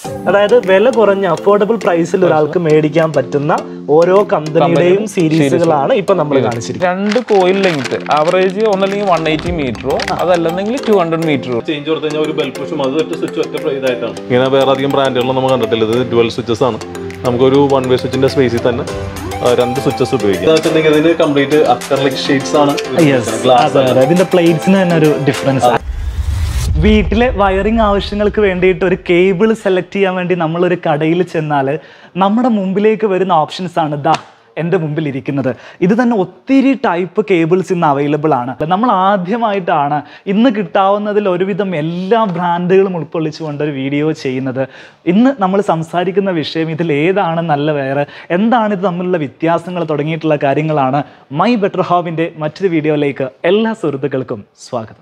അതായത് വില കുറഞ്ഞ അഫോർഡബിൾ പ്രൈസിൽ ഒരാൾക്ക് മേടിക്കാൻ പറ്റുന്ന ഓരോ കമ്പനിയുടെയും സീരീസുകളാണ് ഇപ്പൊ നമ്മൾ കാണിച്ചിരിക്കുന്നത് രണ്ട് കോയിൽ ലെങ്ത് ആവറേജ് ഒന്നല്ലെങ്കിൽ വൺ എയ്റ്റി മീറ്ററോ അതല്ലെങ്കിൽ ടു ഹൺഡ്രഡ് മീറ്ററോ ചേഞ്ച് കൊടുത്തു കഴിഞ്ഞാൽ ഒരു ബെൽ പുഷും അത് ഒറ്റ സ്വിച്ച് ഒറ്റ ഇതായിട്ടാണ് ഇങ്ങനെ വേറെ അധികം ബ്രാൻഡുകളൊന്നും നമ്മൾ കണ്ടിട്ടില്ല ഇത് ഡുവൽ സ്വിച്ചസ് ആണ് നമുക്കൊരു വൺ വേ സ്വിച്ചിന്റെ സ്പേസിൽ തന്നെ ആ, രണ്ട് സ്വിച്ചസ് ഉപയോഗിക്കാം വെച്ചിട്ടുണ്ടെങ്കിൽ ഇതിന് കംപ്ലീറ്റ് അക്രലിക് ഷീറ്റ്സ് ആണ് ഗ്ലാസ് അതെ, അതെ. ഇതിന്റെ പ്ലേറ്റ്സിന് തന്നെ ഒരു ഡിഫറൻസ് വീട്ടിലെ വയറിംഗ് ആവശ്യങ്ങൾക്ക് വേണ്ടിയിട്ട് ഒരു കേബിൾ സെലക്ട് ചെയ്യാൻ വേണ്ടി നമ്മളൊരു കടയിൽ ചെന്നാൽ നമ്മുടെ മുമ്പിലേക്ക് വരുന്ന ഓപ്ഷൻസ് ആണ് ദാ എൻ്റെ മുമ്പിൽ ഇരിക്കുന്നത് ഇത് തന്നെ ഒത്തിരി ടൈപ്പ് കേബിൾസ് ഇന്ന് അവൈലബിൾ ആണ് നമ്മൾ ആദ്യമായിട്ടാണ് ഇന്ന് കിട്ടാവുന്നതിൽ ഒരുവിധം എല്ലാ ബ്രാൻഡുകളും ഉൾക്കൊള്ളിച്ചുകൊണ്ട് ഒരു വീഡിയോ ചെയ്യുന്നത് ഇന്ന് നമ്മൾ സംസാരിക്കുന്ന വിഷയം ഇതിൽ ഏതാണ് നല്ല വേറെ എന്താണ് ഇത് തമ്മിലുള്ള വ്യത്യാസങ്ങൾ തുടങ്ങിയിട്ടുള്ള കാര്യങ്ങളാണ് മൈ ബെറ്റർ ഹോബിൻ്റെ മറ്റൊരു വീഡിയോയിലേക്ക് എല്ലാ സുഹൃത്തുക്കൾക്കും സ്വാഗതം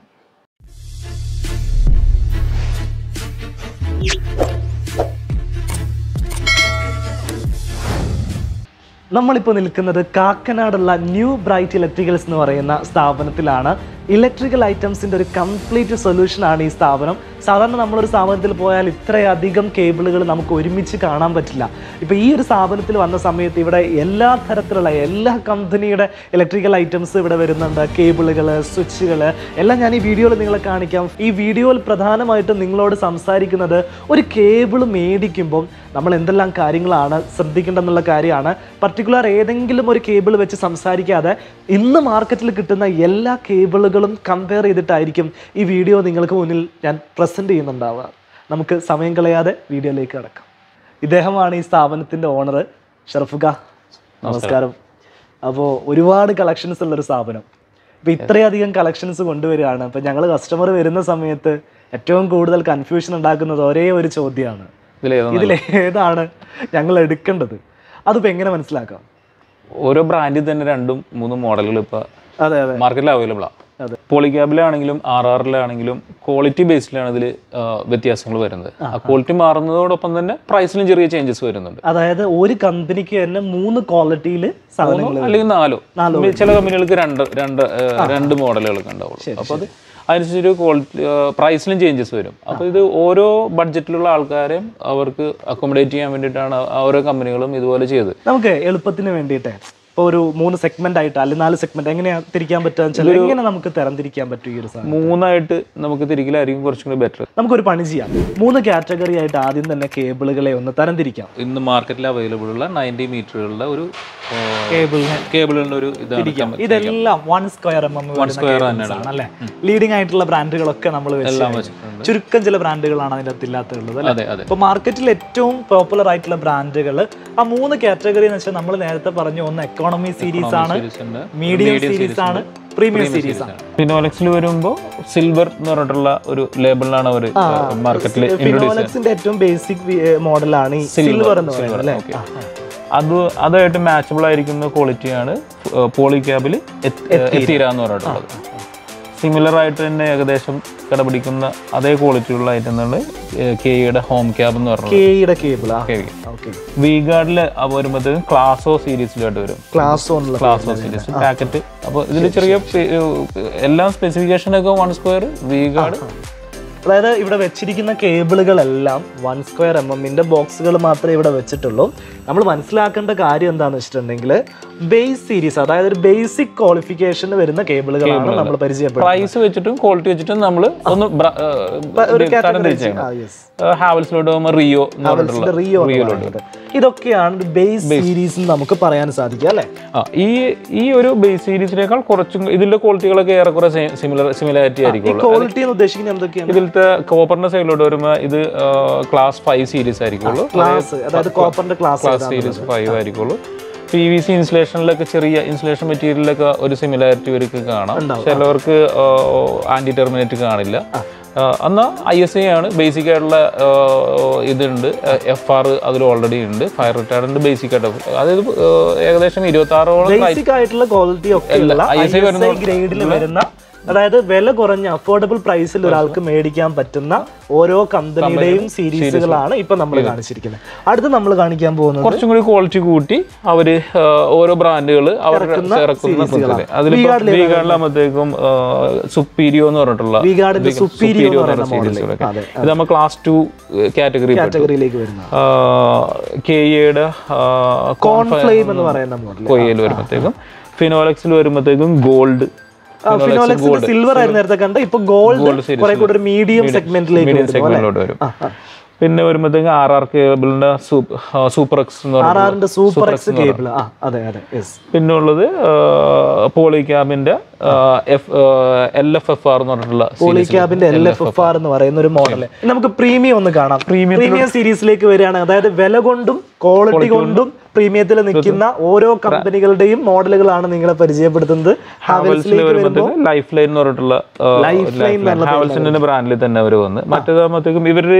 നമ്മളിപ്പോൾ നിൽക്കുന്നത് കാക്കനാടുള്ള ന്യൂ ബ്രൈറ്റ് ഇലക്ട്രിക്കൽസ് എന്ന് പറയുന്ന സ്ഥാപനത്തിലാണ് ഇലക്ട്രിക്കൽ ഐറ്റംസിൻ്റെ ഒരു കംപ്ലീറ്റ് സൊല്യൂഷനാണ് ഈ സ്ഥാപനം സാധാരണ നമ്മളൊരു സ്ഥാപനത്തിൽ പോയാൽ ഇത്രയധികം കേബിളുകൾ നമുക്ക് ഒരുമിച്ച് കാണാൻ പറ്റില്ല ഇപ്പോൾ ഈ ഒരു സ്ഥാപനത്തിൽ വന്ന സമയത്ത് ഇവിടെ എല്ലാ തരത്തിലുള്ള എല്ലാ കമ്പനിയുടെ ഇലക്ട്രിക്കൽ ഐറ്റംസ് ഇവിടെ വരുന്നുണ്ട് കേബിളുകൾ സ്വിച്ചുകൾ എല്ലാം ഞാൻ ഈ വീഡിയോയിൽ നിങ്ങളെ കാണിക്കാം ഈ വീഡിയോയിൽ പ്രധാനമായിട്ടും നിങ്ങളോട് സംസാരിക്കുന്നത് ഒരു കേബിൾ മേടിക്കുമ്പം നമ്മൾ എന്തെല്ലാം കാര്യങ്ങളാണ് ശ്രദ്ധിക്കേണ്ടെന്നുള്ള കാര്യമാണ് പർട്ടിക്കുലർ ഏതെങ്കിലും ഒരു കേബിൾ വെച്ച് സംസാരിക്കാതെ ഇന്ന് മാർക്കറ്റിൽ കിട്ടുന്ന എല്ലാ കേബിളുകളും കമ്പയർ ചെയ്തിട്ടായിരിക്കും ഈ വീഡിയോ നിങ്ങൾക്ക് മുന്നിൽ ഞാൻ പ്രസൻറ്റ് ചെയ്യുന്നുണ്ടാവുക നമുക്ക് സമയം കളയാതെ വീഡിയോയിലേക്ക് കിടക്കാം ഇദ്ദേഹമാണ് ഈ സ്ഥാപനത്തിൻ്റെ ഓണർ ഷർഫുക നമസ്കാരം അപ്പോൾ ഒരുപാട് കളക്ഷൻസ് ഉള്ളൊരു സ്ഥാപനം ഇപ്പോൾ ഇത്രയധികം കളക്ഷൻസ് കൊണ്ടുവരികയാണ് അപ്പോൾ ഞങ്ങൾ കസ്റ്റമർ വരുന്ന സമയത്ത് ഏറ്റവും കൂടുതൽ കൺഫ്യൂഷൻ ഉണ്ടാക്കുന്നത് ഒരേ ഒരു ചോദ്യമാണ് ഇതിലേതാ ഇതിൽ ഏതാണ് ഞങ്ങൾ എടുക്കേണ്ടത് അതിപ്പോൾ എങ്ങനെ മനസ്സിലാക്കാം ഓരോ ബ്രാൻഡിൽ തന്നെ രണ്ടും മൂന്നും മോഡലുകൾ ഇപ്പോൾ അതെ അതെ മാർക്കറ്റിൽ അവൈലബിൾ ആണ് അതെ. പോളിക്യാബിലാണെങ്കിലും ആർ ആറിലാണെങ്കിലും ക്വാളിറ്റി ബേസിലാണ് ഇതിൽ വ്യത്യാസങ്ങൾ വരുന്നത് ആ ക്വാളിറ്റി മാറുന്നതോടൊപ്പം തന്നെ പ്രൈസിലും ചെറിയ ചേഞ്ചസ് വരുന്നുണ്ട് അതായത് ഒരു കമ്പനിക്ക് തന്നെ മൂന്ന് ക്വാളിറ്റിയിൽ സാധനങ്ങൾ അല്ലെങ്കിൽ നാലോ ചില കമ്പനികൾക്ക് രണ്ട് രണ്ട് ഏഹ്, രണ്ട് മോഡലുകളൊക്കെ ഉണ്ടാവുള്ളൂ അപ്പോൾ അത് അതിനനുസരിച്ച് ക്വാളിറ്റി പ്രൈസിലും ചേഞ്ചസ് വരും അപ്പോൾ ഇത് ഓരോ ബഡ്ജറ്റിലുള്ള ആൾക്കാരെയും അവർക്ക് അക്കോമഡേറ്റ് ചെയ്യാൻ വേണ്ടിയിട്ടാണ് ആ ഓരോ കമ്പനികളും ഇതുപോലെ ചെയ്തത് നമുക്ക് എളുപ്പത്തിന് വേണ്ടിയിട്ട് ഇപ്പോൾ ഒരു മൂന്ന് സെഗ്മെന്റ് ആയിട്ട് അല്ലെങ്കിൽ നാല് സെഗ്മെന്റ് എങ്ങനെയാ തിരിക്കാൻ പറ്റുക വെച്ചാൽ എങ്ങനെ നമുക്ക് തരംതിരിക്കാൻ പറ്റും ഈ ഒരു സാധനം മൂന്നായിട്ട് നമുക്ക് തിരിക്കലായിരിക്കും കുറച്ചും കൂടി ബെറ്റർ നമുക്കൊരു പണി ചെയ്യാം മൂന്ന് കാറ്റഗറി ആയിട്ട് ആദ്യം തന്നെ കേബിളുകളെ ഒന്ന് തരംതിരിക്കാം ഇന്ന് മാർക്കറ്റിൽ അവൈലബിൾ ഉള്ള നയൻറ്റി മീറ്ററുകളുടെ ഒരു കേബിളിനെ കേബിളിൻ്റെ ഒരു ഇതാണ് തിരിക്കാം ഇതെല്ലാം one square M M square തന്നെയാണ്. അല്ലേ ലീഡിംഗ് ആയിട്ടുള്ള ബ്രാൻഡുകളൊക്കെ നമ്മൾ ചുരുക്കം ചില ബ്രാൻഡുകളാണ് അതിൻ്റെ അകത്ത് ഇല്ലാത്തുള്ളത് അല്ലേ അതെ അതെ ഇപ്പോൾ മാർക്കറ്റിൽ ഏറ്റവും പോപ്പുലർ ആയിട്ടുള്ള ബ്രാൻഡുകൾ ആ മൂന്ന് കാറ്റഗറി എന്ന് വെച്ചാൽ നമ്മൾ നേരത്തെ പറഞ്ഞു ഒന്ന് എക്കോണമി സീരീസ് ആണ് series ഉണ്ട്. മീഡിയം സീരീസ് ആണ് പ്രീമിയം സീരീസ് ആണ് ഫിനോലെക്സിൽ വരുമ്പോൾ സിൽവർ എന്ന് പറഞ്ഞിട്ടുള്ള ഒരു ലേബിളിലാണ് അവർ മാർക്കറ്റിൽ ഫിനോലക്സിന്റെ ഏറ്റവും ബേസിക് മോഡലാണ് ഈ സിൽവർ എന്ന് പറയുന്നത് അല്ലേ ആ, ആ. അത് അതായിട്ട് മാച്ചബിൾ ആയിരിക്കുന്ന ക്വാളിറ്റിയാണ് പോളിക്യാബിൽ എത്തിര എന്ന് പറഞ്ഞിട്ടുള്ളത് സിമിലർ ആയിട്ട് തന്നെ ഏകദേശം കടപിടിക്കുന്ന അതേ ക്വാളിറ്റിയുള്ള ഐറ്റം കെയുടെ ഹോം ക്യാബ് എന്ന് പറഞ്ഞത് കെയുടെ കേബിൾ ആ കെ ഓക്കെ വി ഗാർഡിൽ വരുമ്പോഴത്തേക്കും ക്ലാസോ സീരീസിലായിട്ട് വരും ക്ലാസ് ഓണുള്ള ക്ലാസോ സീരീസ് പാക്കറ്റ് അപ്പോൾ ഇതിൽ ചെറിയ പെ- ഏഹ് എല്ലാം സ്പെസിഫിക്കേഷനൊക്കെ വൺ സ്ക്വയർ വി ഗാർഡ് അതായത് ഇവിടെ വെച്ചിരിക്കുന്ന കേബിളുകളെല്ലാം വൺ സ്ക്വയർ എം എമ്മിന്റെ ബോക്സുകൾ മാത്രമേ ഇവിടെ വെച്ചിട്ടുള്ളൂ നമ്മൾ മനസ്സിലാക്കേണ്ട കാര്യം എന്താണെന്ന് വെച്ചിട്ടുണ്ടെങ്കിൽ ബേസ് സീരീസ് അതായത് ഒരു ബേസിക് ക്വാളിഫിക്കേഷന് വരുന്ന കേബിളുകളാണ് നമ്മൾ പരിചയപ്പെടുന്നത് പ്രൈസ് വെച്ചിട്ടും ക്വാളിറ്റി വെച്ചിട്ടും നമ്മൾ ഒന്ന് ബ്ര- ഏഹ് ഒരു തരം കാറ്റഗറി തിരിച്ചേക്കണം ആ യെസ് ഹാവൽസിലോട്ട് പോകുമ്പോൾ റിയോ എന്ന് പറഞ്ഞിട്ടുള്ള റിയോ എന്ന് പറയുന്നത്. ഇതൊക്കെയാണ് ബേസ് സീരീസ് നമുക്ക് പറയാൻ സാധിക്കുക അല്ലേ ആ ഈ ഈ ഒരു ബേസ് സീരീസിനേക്കാൾ കുറച്ചും ഇതിന്റെ ക്വാളിറ്റികളൊക്കെ ഏറെക്കുറെ സിമിലർ സിമിലാരിറ്റി ആയിരിക്കുള്ളൂ ക്വാളിറ്റി എന്ന് ഉദ്ദേശിക്കുന്നത് എന്തൊക്കെയാണ് ഇതിലത്തെ കോപ്പറിന്റെ സൈഡിലോട്ട് വരുമ്പോൾ ഇത് ക്ലാസ് ഫൈവ് സീരീസ് ആയിരിക്കുള്ളൂ ക്ലാസ് അതായത് കോപ്പറിന്റെ ക്ലാസ് ക്ലാസ് സീരീസ് ഫൈവ് ആയിരിക്കുള്ളൂ പി വി സി ഇൻസുലേഷനിലൊക്കെ ചെറിയ ഇൻസുലേഷൻ മെറ്റീരിയലൊക്കെ ഒരു സിമിലാരിറ്റി ഇവർക്ക് കാണാം ചിലവർക്ക് ആന്റി ടെർമിനേറ്റ് കാണില്ല എന്നാൽ ഐ എസ് ഐ ആണ് ബേസിക് ആയിട്ടുള്ള ആ, ഇതുണ്ട് എഫ് ആർ അതിൽ ഓൾറെഡി ഉണ്ട് ഫയർ റിട്ടാർഡന്റ് ബേസിക് ആയിട്ട് അതായത് ആ, ഏകദേശം ഇരുപത്തി ആറോളം ബേസിക് ആയിട്ടുള്ള ക്വാളിറ്റി ഒക്കെ ഉള്ള ISI വരുന്ന- ഗ്രേഡിൽ വരുന്ന അതായത് വില കുറഞ്ഞ അഫോർഡബിൾ പ്രൈസിൽ ഒരാൾക്ക് മേടിക്കാൻ പറ്റുന്ന ഓരോ കമ്പനിയുടെയും സീരീസുകളാണ് ഇപ്പൊ നമ്മൾ കാണിച്ചിരിക്കുന്നത് അടുത്ത് നമ്മൾ കാണിക്കാൻ പോകുന്നത് കുറച്ചും കൂടി ക്വാളിറ്റി കൂട്ടി അവര് ആ, ഓരോ ബ്രാൻഡുകൾ അവർ ഇറക്കുന്ന പുതിയത് അതിലിപ്പോ വീഗാർഡിലാകുമ്പോഴത്തേക്കും സുപ്പീരിയോ എന്ന് പറഞ്ഞിട്ടുള്ള വിഗാർഡിന്റെ സുപ്പീരിയോ എന്ന് പറയുന്ന സീരീസുകളൊക്കെ അതെ ഇത് നമ്മൾ ക്ലാസ് ടു കാറ്റഗറി കാറ്റഗറിയിലേക്ക് വരുന്ന കെ എയുടെ കോൺഫ്ലെയിം എന്ന് പറയുന്ന മോഡൽ കൊയ്യൽ വരുമ്പോഴത്തേക്കും ഫിനോലക്സിൽ വരുമ്പോഴത്തേക്കും ഗോൾഡ് ഫിനോലെക്സിന്റെ സിൽവർ ആയിരുന്നു നേരത്തെ കണ്ട ഇപ്പൊ ഗോൾഡ് കുറെ കൂടെ ഒരു മീഡിയം സെഗ്മെന്റിലേക്ക് മീഡിയം സെഗ്മെന്റിലോട്ട് വരും പിന്നെ വരുമ്പോഴത്തേക്കും ആർ ആർ കേബിളിന്റെ സൂപ്പർ എക്സ് എന്ന് ആർ പറയുന്നത് ആറിന്റെ സൂപ്പർ എക്സ് കേബിൾ ആ അതെ അതെ യെസ് പിന്നെ ഉള്ളത് പോളിക്യാബിന്റെ F L F F R എന്ന് പറഞ്ഞിട്ടുള്ള പോളിക്യാബിന്റെ എൽ എഫ് എഫ് ആർ എന്ന് പറയുന്ന ഒരു മോഡൽ നമുക്ക് പ്രീമിയം ഒന്ന് കാണാം പ്രീമിയം സീരീസിലേക്ക് വരികയാണ് അതായത് വില കൊണ്ടും ക്വാളിറ്റി കൊണ്ടും പ്രീമിയത്തിൽ നിൽക്കുന്ന ഓരോ കമ്പനികളുടെയും മോഡലുകളാണ് നിങ്ങളെ പരിചയപ്പെടുത്തുന്നത് ഹാവൽസിൽ ഹാവൽസിലേക്ക് വരുമ്പോൾ വരുമ്പോഴത്തേക്കും ലൈഫ് ലൈൻ എന്ന് പറഞ്ഞിട്ടുള്ള Lifeline എന്നുള്ള ഹാവൽസിന്റെ ബ്രാൻഡിൽ തന്നെ അവർ വന്ന് മറ്റേതാകുമ്പോഴത്തേക്കും ഇവര്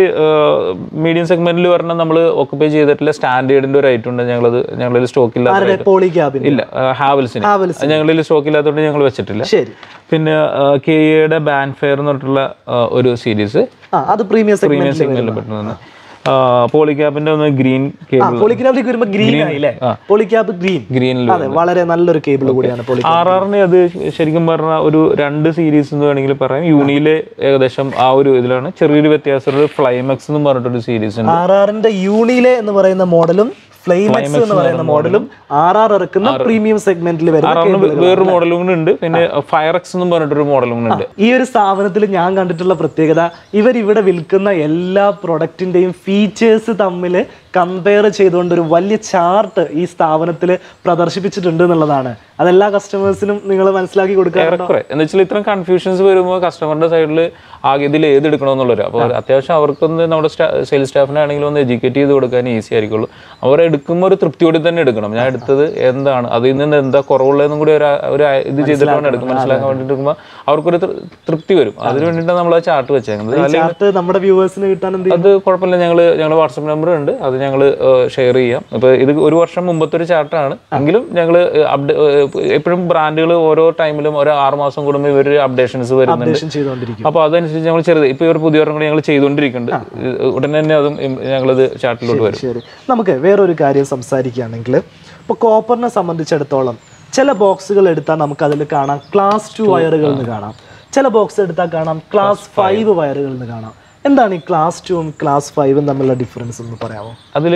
മീഡിയം സെഗ്മെന്റിൽ പറഞ്ഞാൽ നമ്മൾ ഓക്കുപ്പൈ ചെയ്തിട്ടുള്ള സ്റ്റാൻഡേർഡിന്റെ ഒരു ഐറ്റം ഉണ്ട് ഞങ്ങളത് ഞങ്ങളിൽ സ്റ്റോക്ക് ഇല്ലാത്ത പോളിക്യാബിൻ ഇല്ല ഹാവൽസിന് ഹാവൽസ് ഞങ്ങളിൽ സ്റ്റോക്ക് ഇല്ലാത്തതുകൊണ്ട് ഞങ്ങൾ വെച്ചിട്ടില്ല ശരി പിന്നെ കെ എയുടെ ബാൻ ഫെയർ എന്ന് പറഞ്ഞിട്ടുള്ള ആ, ഒരു സീരീസ് ആ അത് പ്രീമിയം പ്രീമിയം സെഗ്മെന്റിൽ സെഗ്മെന്റിൽ പെട്ടെന്ന് പോളിക്യാബിന്റെ ഒന്ന് ഗ്രീൻ കേബിൾ പോളിക്യാബിലേക്ക് വരുമ്പോൾ ഗ്രീൻ ആയില്ലേ പോളിക്യാബ് ഗ്രീൻ ഗ്രീനിൽ അതെ വളരെ നല്ലൊരു കേബിൾ കൂടിയാണ് പോളി ആർ ആറിന് അത് ശരിക്കും പറഞ്ഞാൽ ഒരു രണ്ട് സീരീസ് എന്ന് വേണമെങ്കിൽ പറയാം യൂണിയിലെ ഏകദേശം ആ ഒരു ഇതിലാണ് ചെറിയൊരു വ്യത്യാസം ഫ്ലൈമാക്സ് എന്ന് പറഞ്ഞിട്ടൊരു സീരീസ് ഉണ്ട് ആർ ആറിന്റെ യൂണിലെ എന്ന് പറയുന്ന മോഡലും ഫ്ലെയിമെക്സ് എന്ന് പറയുന്ന മോഡലും ആർ ആർ ഇറക്കുന്ന പ്രീമിയം സെഗ്മെന്റിൽ വരുന്ന ആറിന് വേറൊരു മോഡലും കൂടെ ഉണ്ട് പിന്നെ ഫയർ എക്സ് എന്നും പറഞ്ഞിട്ടൊരു മോഡലും കൂടെ ഉണ്ട് ഈ ഒരു സ്ഥാപനത്തിൽ ഞാൻ കണ്ടിട്ടുള്ള പ്രത്യേകത ഇവർ ഇവിടെ വിൽക്കുന്ന എല്ലാ പ്രൊഡക്റ്റിന്റെയും ഫീച്ചേഴ്സ് തമ്മിൽ കമ്പയർ ചെയ്തുകൊണ്ട് ഒരു വലിയ ചാർട്ട് ഈ സ്ഥാപനത്തിൽ പ്രദർശിപ്പിച്ചിട്ടുണ്ട് എന്നുള്ളതാണ് അതെല്ലാ കസ്റ്റമേഴ്സിനും നിങ്ങൾ മനസ്സിലാക്കി കൊടുക്കാറുണ്ടോ ഏറെക്കുറെ എന്ന് വെച്ചാൽ ഇത്രയും കൺഫ്യൂഷൻസ് വരുമ്പോൾ കസ്റ്റമറിന്റെ സൈഡിൽ ആകെ ഇതിൽ ഏത് എടുക്കണമെന്നുള്ളൊരു അപ്പോൾ അത്യാവശ്യം അവർക്കൊന്ന് നമ്മുടെ സെയിൽസ് സ്റ്റാഫിനാണെങ്കിലും ഒന്ന് എഡ്യൂക്കേറ്റ് ചെയ്ത് കൊടുക്കാൻ ഈസി ആയിരിക്കുള്ളൂ അവർ എടുക്കുമ്പോൾ ഒരു തൃപ്തിയോടെ തന്നെ എടുക്കണം ഞാൻ എടുത്തത് എന്താണ് അതിൽ നിന്ന് എന്താ കുറവുള്ളതെന്നും കൂടി ഒരു ഒരു ഇത് ചെയ്തിട്ടാണ് എടുക്കും മനസ്സിലാക്കാൻ വേണ്ടിയിട്ട് എടുക്കുമ്പോൾ അവർക്കൊരു തൃ- തൃപ്തി വരും അതിന് വേണ്ടിയിട്ടാണ് നമ്മൾ ആ ചാർട്ട് വെച്ചേക്കുന്നത് അല്ലെങ്കിൽ ചാർട്ട് നമ്മുടെ വ്യൂവേഴ്സിന് കിട്ടാൻ എന്ത് ചെയ്യും? അത് കുഴപ്പമില്ല ഞങ്ങൾ ഞങ്ങൾ വാട്സപ്പ് നമ്പർ ഉണ്ട് അത് ഞങ്ങൾ ഷെയർ ചെയ്യാം ഇപ്പോൾ ഇത് ഒരു വർഷം മുമ്പത്തെ ഒരു ചാർട്ടാണ് എങ്കിലും ഞങ്ങൾ അപ്ഡേ എപ്പോഴും ബ്രാൻഡുകൾ ഓരോ ടൈമിലും ഓരോ ആറ് മാസം കൂടുമ്പോൾ ഇവർ അപ്ഡേഷൻസ് വരുന്നുണ്ട് അപ്ഡേഷൻ ചെയ്തുകൊണ്ടിരിക്കും അപ്പോൾ അതനുസരിച്ച് ഞങ്ങൾ ചെറുത് ഇപ്പോൾ ഒരു പുതിയ കൂടി ഞങ്ങൾ ചെയ്തുകൊണ്ടിരിക്കുന്നുണ്ട് ഉടനെ തന്നെ അതും ഞങ്ങളത് ചാർട്ടിലോട്ട് വരും ശരി നമുക്ക് വേറൊരു കാര്യം സംസാരിക്കുകയാണെങ്കിൽ ഇപ്പോൾ കോപ്പറിനെ സംബന്ധിച്ചിടത്തോളം ചില ബോക്സുകൾ എടുത്താൽ നമുക്ക് അതിൽ കാണാം ക്ലാസ് ടു വയറുകൾ എന്ന് കാണാം ചില ബോക്സ് എടുത്താൽ കാണാം ക്ലാസ് ഫൈവ് വയറുകൾ എന്ന് കാണാം എന്താണ് ഈ ക്ലാസ് ടുവും ക്ലാസ് ഫൈവും തമ്മിലുള്ള ഡിഫറൻസ് എന്ന് പറയാമോ അതിൽ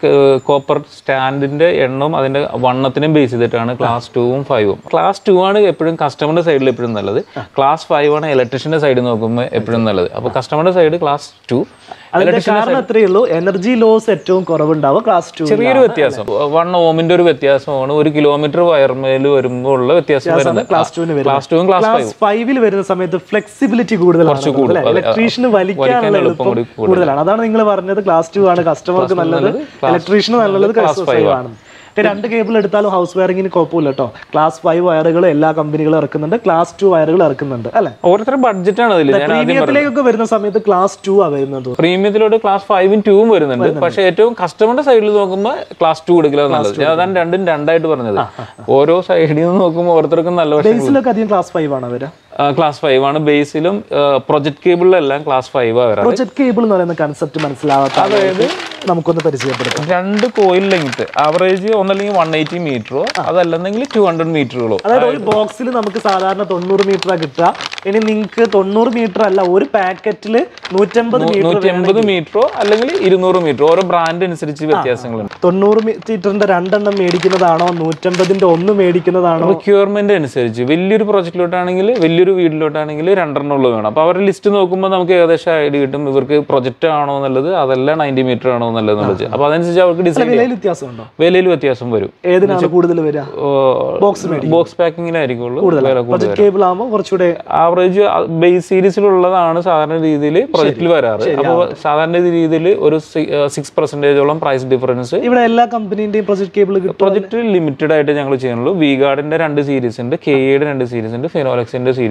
കോപ്പർ സ്റ്റാൻഡിന്റെ എണ്ണവും അതിന്റെ വണ്ണത്തിനും ബേസ് ചെയ്തിട്ടാണ് ക്ലാസ് ടൂവും ഫൈവും ക്ലാസ് ടു ആണ് എപ്പോഴും കസ്റ്റമറുടെ സൈഡിൽ എപ്പോഴും നല്ലത് ക്ലാസ് ഫൈവ് ആണ് ഇലക്ട്രീഷ്യന്റെ സൈഡിൽ നോക്കുമ്പോൾ എപ്പോഴും നല്ലത് അപ്പോൾ കസ്റ്റമറുടെ സൈഡ് ക്ലാസ് ടു അതിന്റെ കാരണം എത്രയേ ഉള്ളൂ എനർജി ലോസ് ഏറ്റവും കുറവുണ്ടാവുക ക്ലാസ് ടു ചെറിയൊരു വ്യത്യാസം വൺ ഓമിന്റെ ഒരു വ്യത്യാസമാണ് ഒരു കിലോമീറ്റർ വയർമേൽ വരുമ്പോൾ ഉള്ള വ്യത്യാസം വരുന്നത് ക്ലാസ് ടുവിന് ക്ലാസ് ടൂവും ക്ലാസ് ക്ലാസ് ഫൈവിൽ വരുന്ന സമയത്ത് ഫ്ലെക്സിബിലിറ്റി കൂടുതലാണ് ഇലക്ട്രീഷ്യന് വലിക്കാനുള്ള എളുപ്പം കൂടുതലാണ് അതാണ് നിങ്ങൾ പറഞ്ഞത് ക്ലാസ് ടു ആണ് കസ്റ്റമർക്ക് നല്ലത് ഇലക്ട്രീഷ്യന് നല്ലത് ക്ലാസ് ഫൈവ് ആണ് ഇപ്പൊ രണ്ട് കേബിൾ എടുത്താലും ഹൗസ് വയറിങ്ങിന് കുഴപ്പമില്ല കേട്ടോ ക്ലാസ് ഫൈവ് വയറുകൾ എല്ലാ കമ്പനികളും ഇറക്കുന്നുണ്ട് ക്ലാസ് ടു വയറുകൾ ഇറക്കുന്നുണ്ട് അല്ലെ ഓരോരുത്തരുടെ ബഡ്ജറ്റാണ് അതിൽ ഞാൻ ആദ്യം പ്രീമിയത്തിലേക്കൊക്കെ വരുന്ന സമയത്ത് ക്ലാസ് ടു ആ വരുന്നത് പ്രീമിയത്തിലോട്ട് ക്ലാസ് ഫൈവും ടൂവും വരുന്നുണ്ട് പക്ഷേ ഏറ്റവും കസ്റ്റമറുടെ സൈഡിൽ നോക്കുമ്പോൾ ക്ലാസ് ടു എടുക്കലാണ് നല്ലത് ഞാൻ അതാണ് രണ്ടും രണ്ടായിട്ട് പറഞ്ഞത് ഓരോ സൈഡിൽ നിന്ന് നോക്കുമ്പോൾ ഓരോരുത്തർക്കും നല്ല വശം ബേസിലൊക്കെ അധികം ക്ലാസ് ഫൈവ് ആണ് വരിക ക്ലാസ് ഫൈവ് ആണ് ബേസിലും പ്രൊജക്ട് കേബിളിലെല്ലാം ക്ലാസ് ഫൈവ് ആണ് വരാറ് പ്രൊജക്ട് കേബിൾ എന്ന് പറയുന്ന കൺസെപ്റ്റ് മനസ്സിലാവാത്ത അതായത് നമുക്കൊന്ന് പരിചയപ്പെടുത്താം രണ്ട് കോയിൽ ലെങ്ത് ആവറേജ് ഒന്നല്ലെങ്കിൽ വൺ എയ്റ്റി മീറ്ററോ അതല്ലെന്നെങ്കിൽ ടു ഹൺഡ്രഡ് മീറ്ററുകളോ അതായത് ഒരു ബോക്സിൽ നമുക്ക് സാധാരണ തൊണ്ണൂറ് മീറ്റർ കിട്ടുക ഇനി നിങ്ങൾക്ക് തൊണ്ണൂറ് മീറ്റർ അല്ല ഒരു പാക്കറ്റിൽ നൂറ്റമ്പത് മീറ്റർ നൂറ്റി എൺപത് മീറ്ററോ അല്ലെങ്കിൽ ഇരുന്നൂറ് മീറ്ററോ ഓരോ ബ്രാൻഡ് അനുസരിച്ച് വ്യത്യാസങ്ങളുണ്ട് തൊണ്ണൂറ് മീറ്ററിന്റെ രണ്ടെണ്ണം മേടിക്കുന്നതാണോ നൂറ്റമ്പതിന്റെ ഒന്ന് മേടിക്കുന്നതാണോ റിക്വയർമെന്റ് അനുസരിച്ച് വലിയൊരു പ്രൊജക്റ്റിലോട്ടാണെങ്കിൽ വലിയൊരു വീട്ടിലോട്ടാണെങ്കിൽ രണ്ടെണ്ണം ഉള്ളത് വേണം അപ്പോൾ അവരുടെ ലിസ്റ്റ് നോക്കുമ്പോൾ നമുക്ക് ഏകദേശം ഐഡിയ കിട്ടും ഇവർക്ക് പ്രൊജക്റ്റ് ആണോ എന്നുള്ളത് അതല്ല നയൻറ്റി മീറ്റർ ആണോ എന്നുള്ളത് എന്നുള്ളത് അപ്പോൾ അതനുസരിച്ച് അവർക്ക് ഡിസൈൻ വിലയിൽ വ്യത്യാസമുണ്ടോ വിലയിൽ വ്യത്യാസം വരും ഏതിനാണ് കൂടുതൽ വരിക ബോക്സ് ബോക്സ് പാക്കിങ്ങിലായിരിക്കുള്ളൂ വില കൂടുതൽ പ്രൊജക്ട് കേബിൾ ആകുമ്പോൾ കുറച്ചുകൂടെ ആവറേജ് ബേസ് സീരീസിലുള്ളതാണ് സാധാരണ രീതിയിൽ പ്രൊജക്റ്റിൽ വരാറ് അപ്പോൾ സാധാരണ രീതിയിൽ ഒരു സിക്സ് പെർസെൻറ്റേജോളം പ്രൈസ് ഡിഫറൻസ് ഇവിടെ എല്ലാ കമ്പനീന്റെയും പ്രൊജക്ട് കേബിൾ കിട്ടും പ്രൊജക്റ്റ് ലിമിറ്റഡ് ആയിട്ട് ഞങ്ങൾ ചെയ്യുന്നുള്ളൂ വി ഗാർഡിന്റെ രണ്ട് സീരീസ് ഉണ്ട് കെ എയുടെ രണ്ട് സീരീസ് ഉണ്ട് ഫിനോലക്സിന്റെ സീരീസ്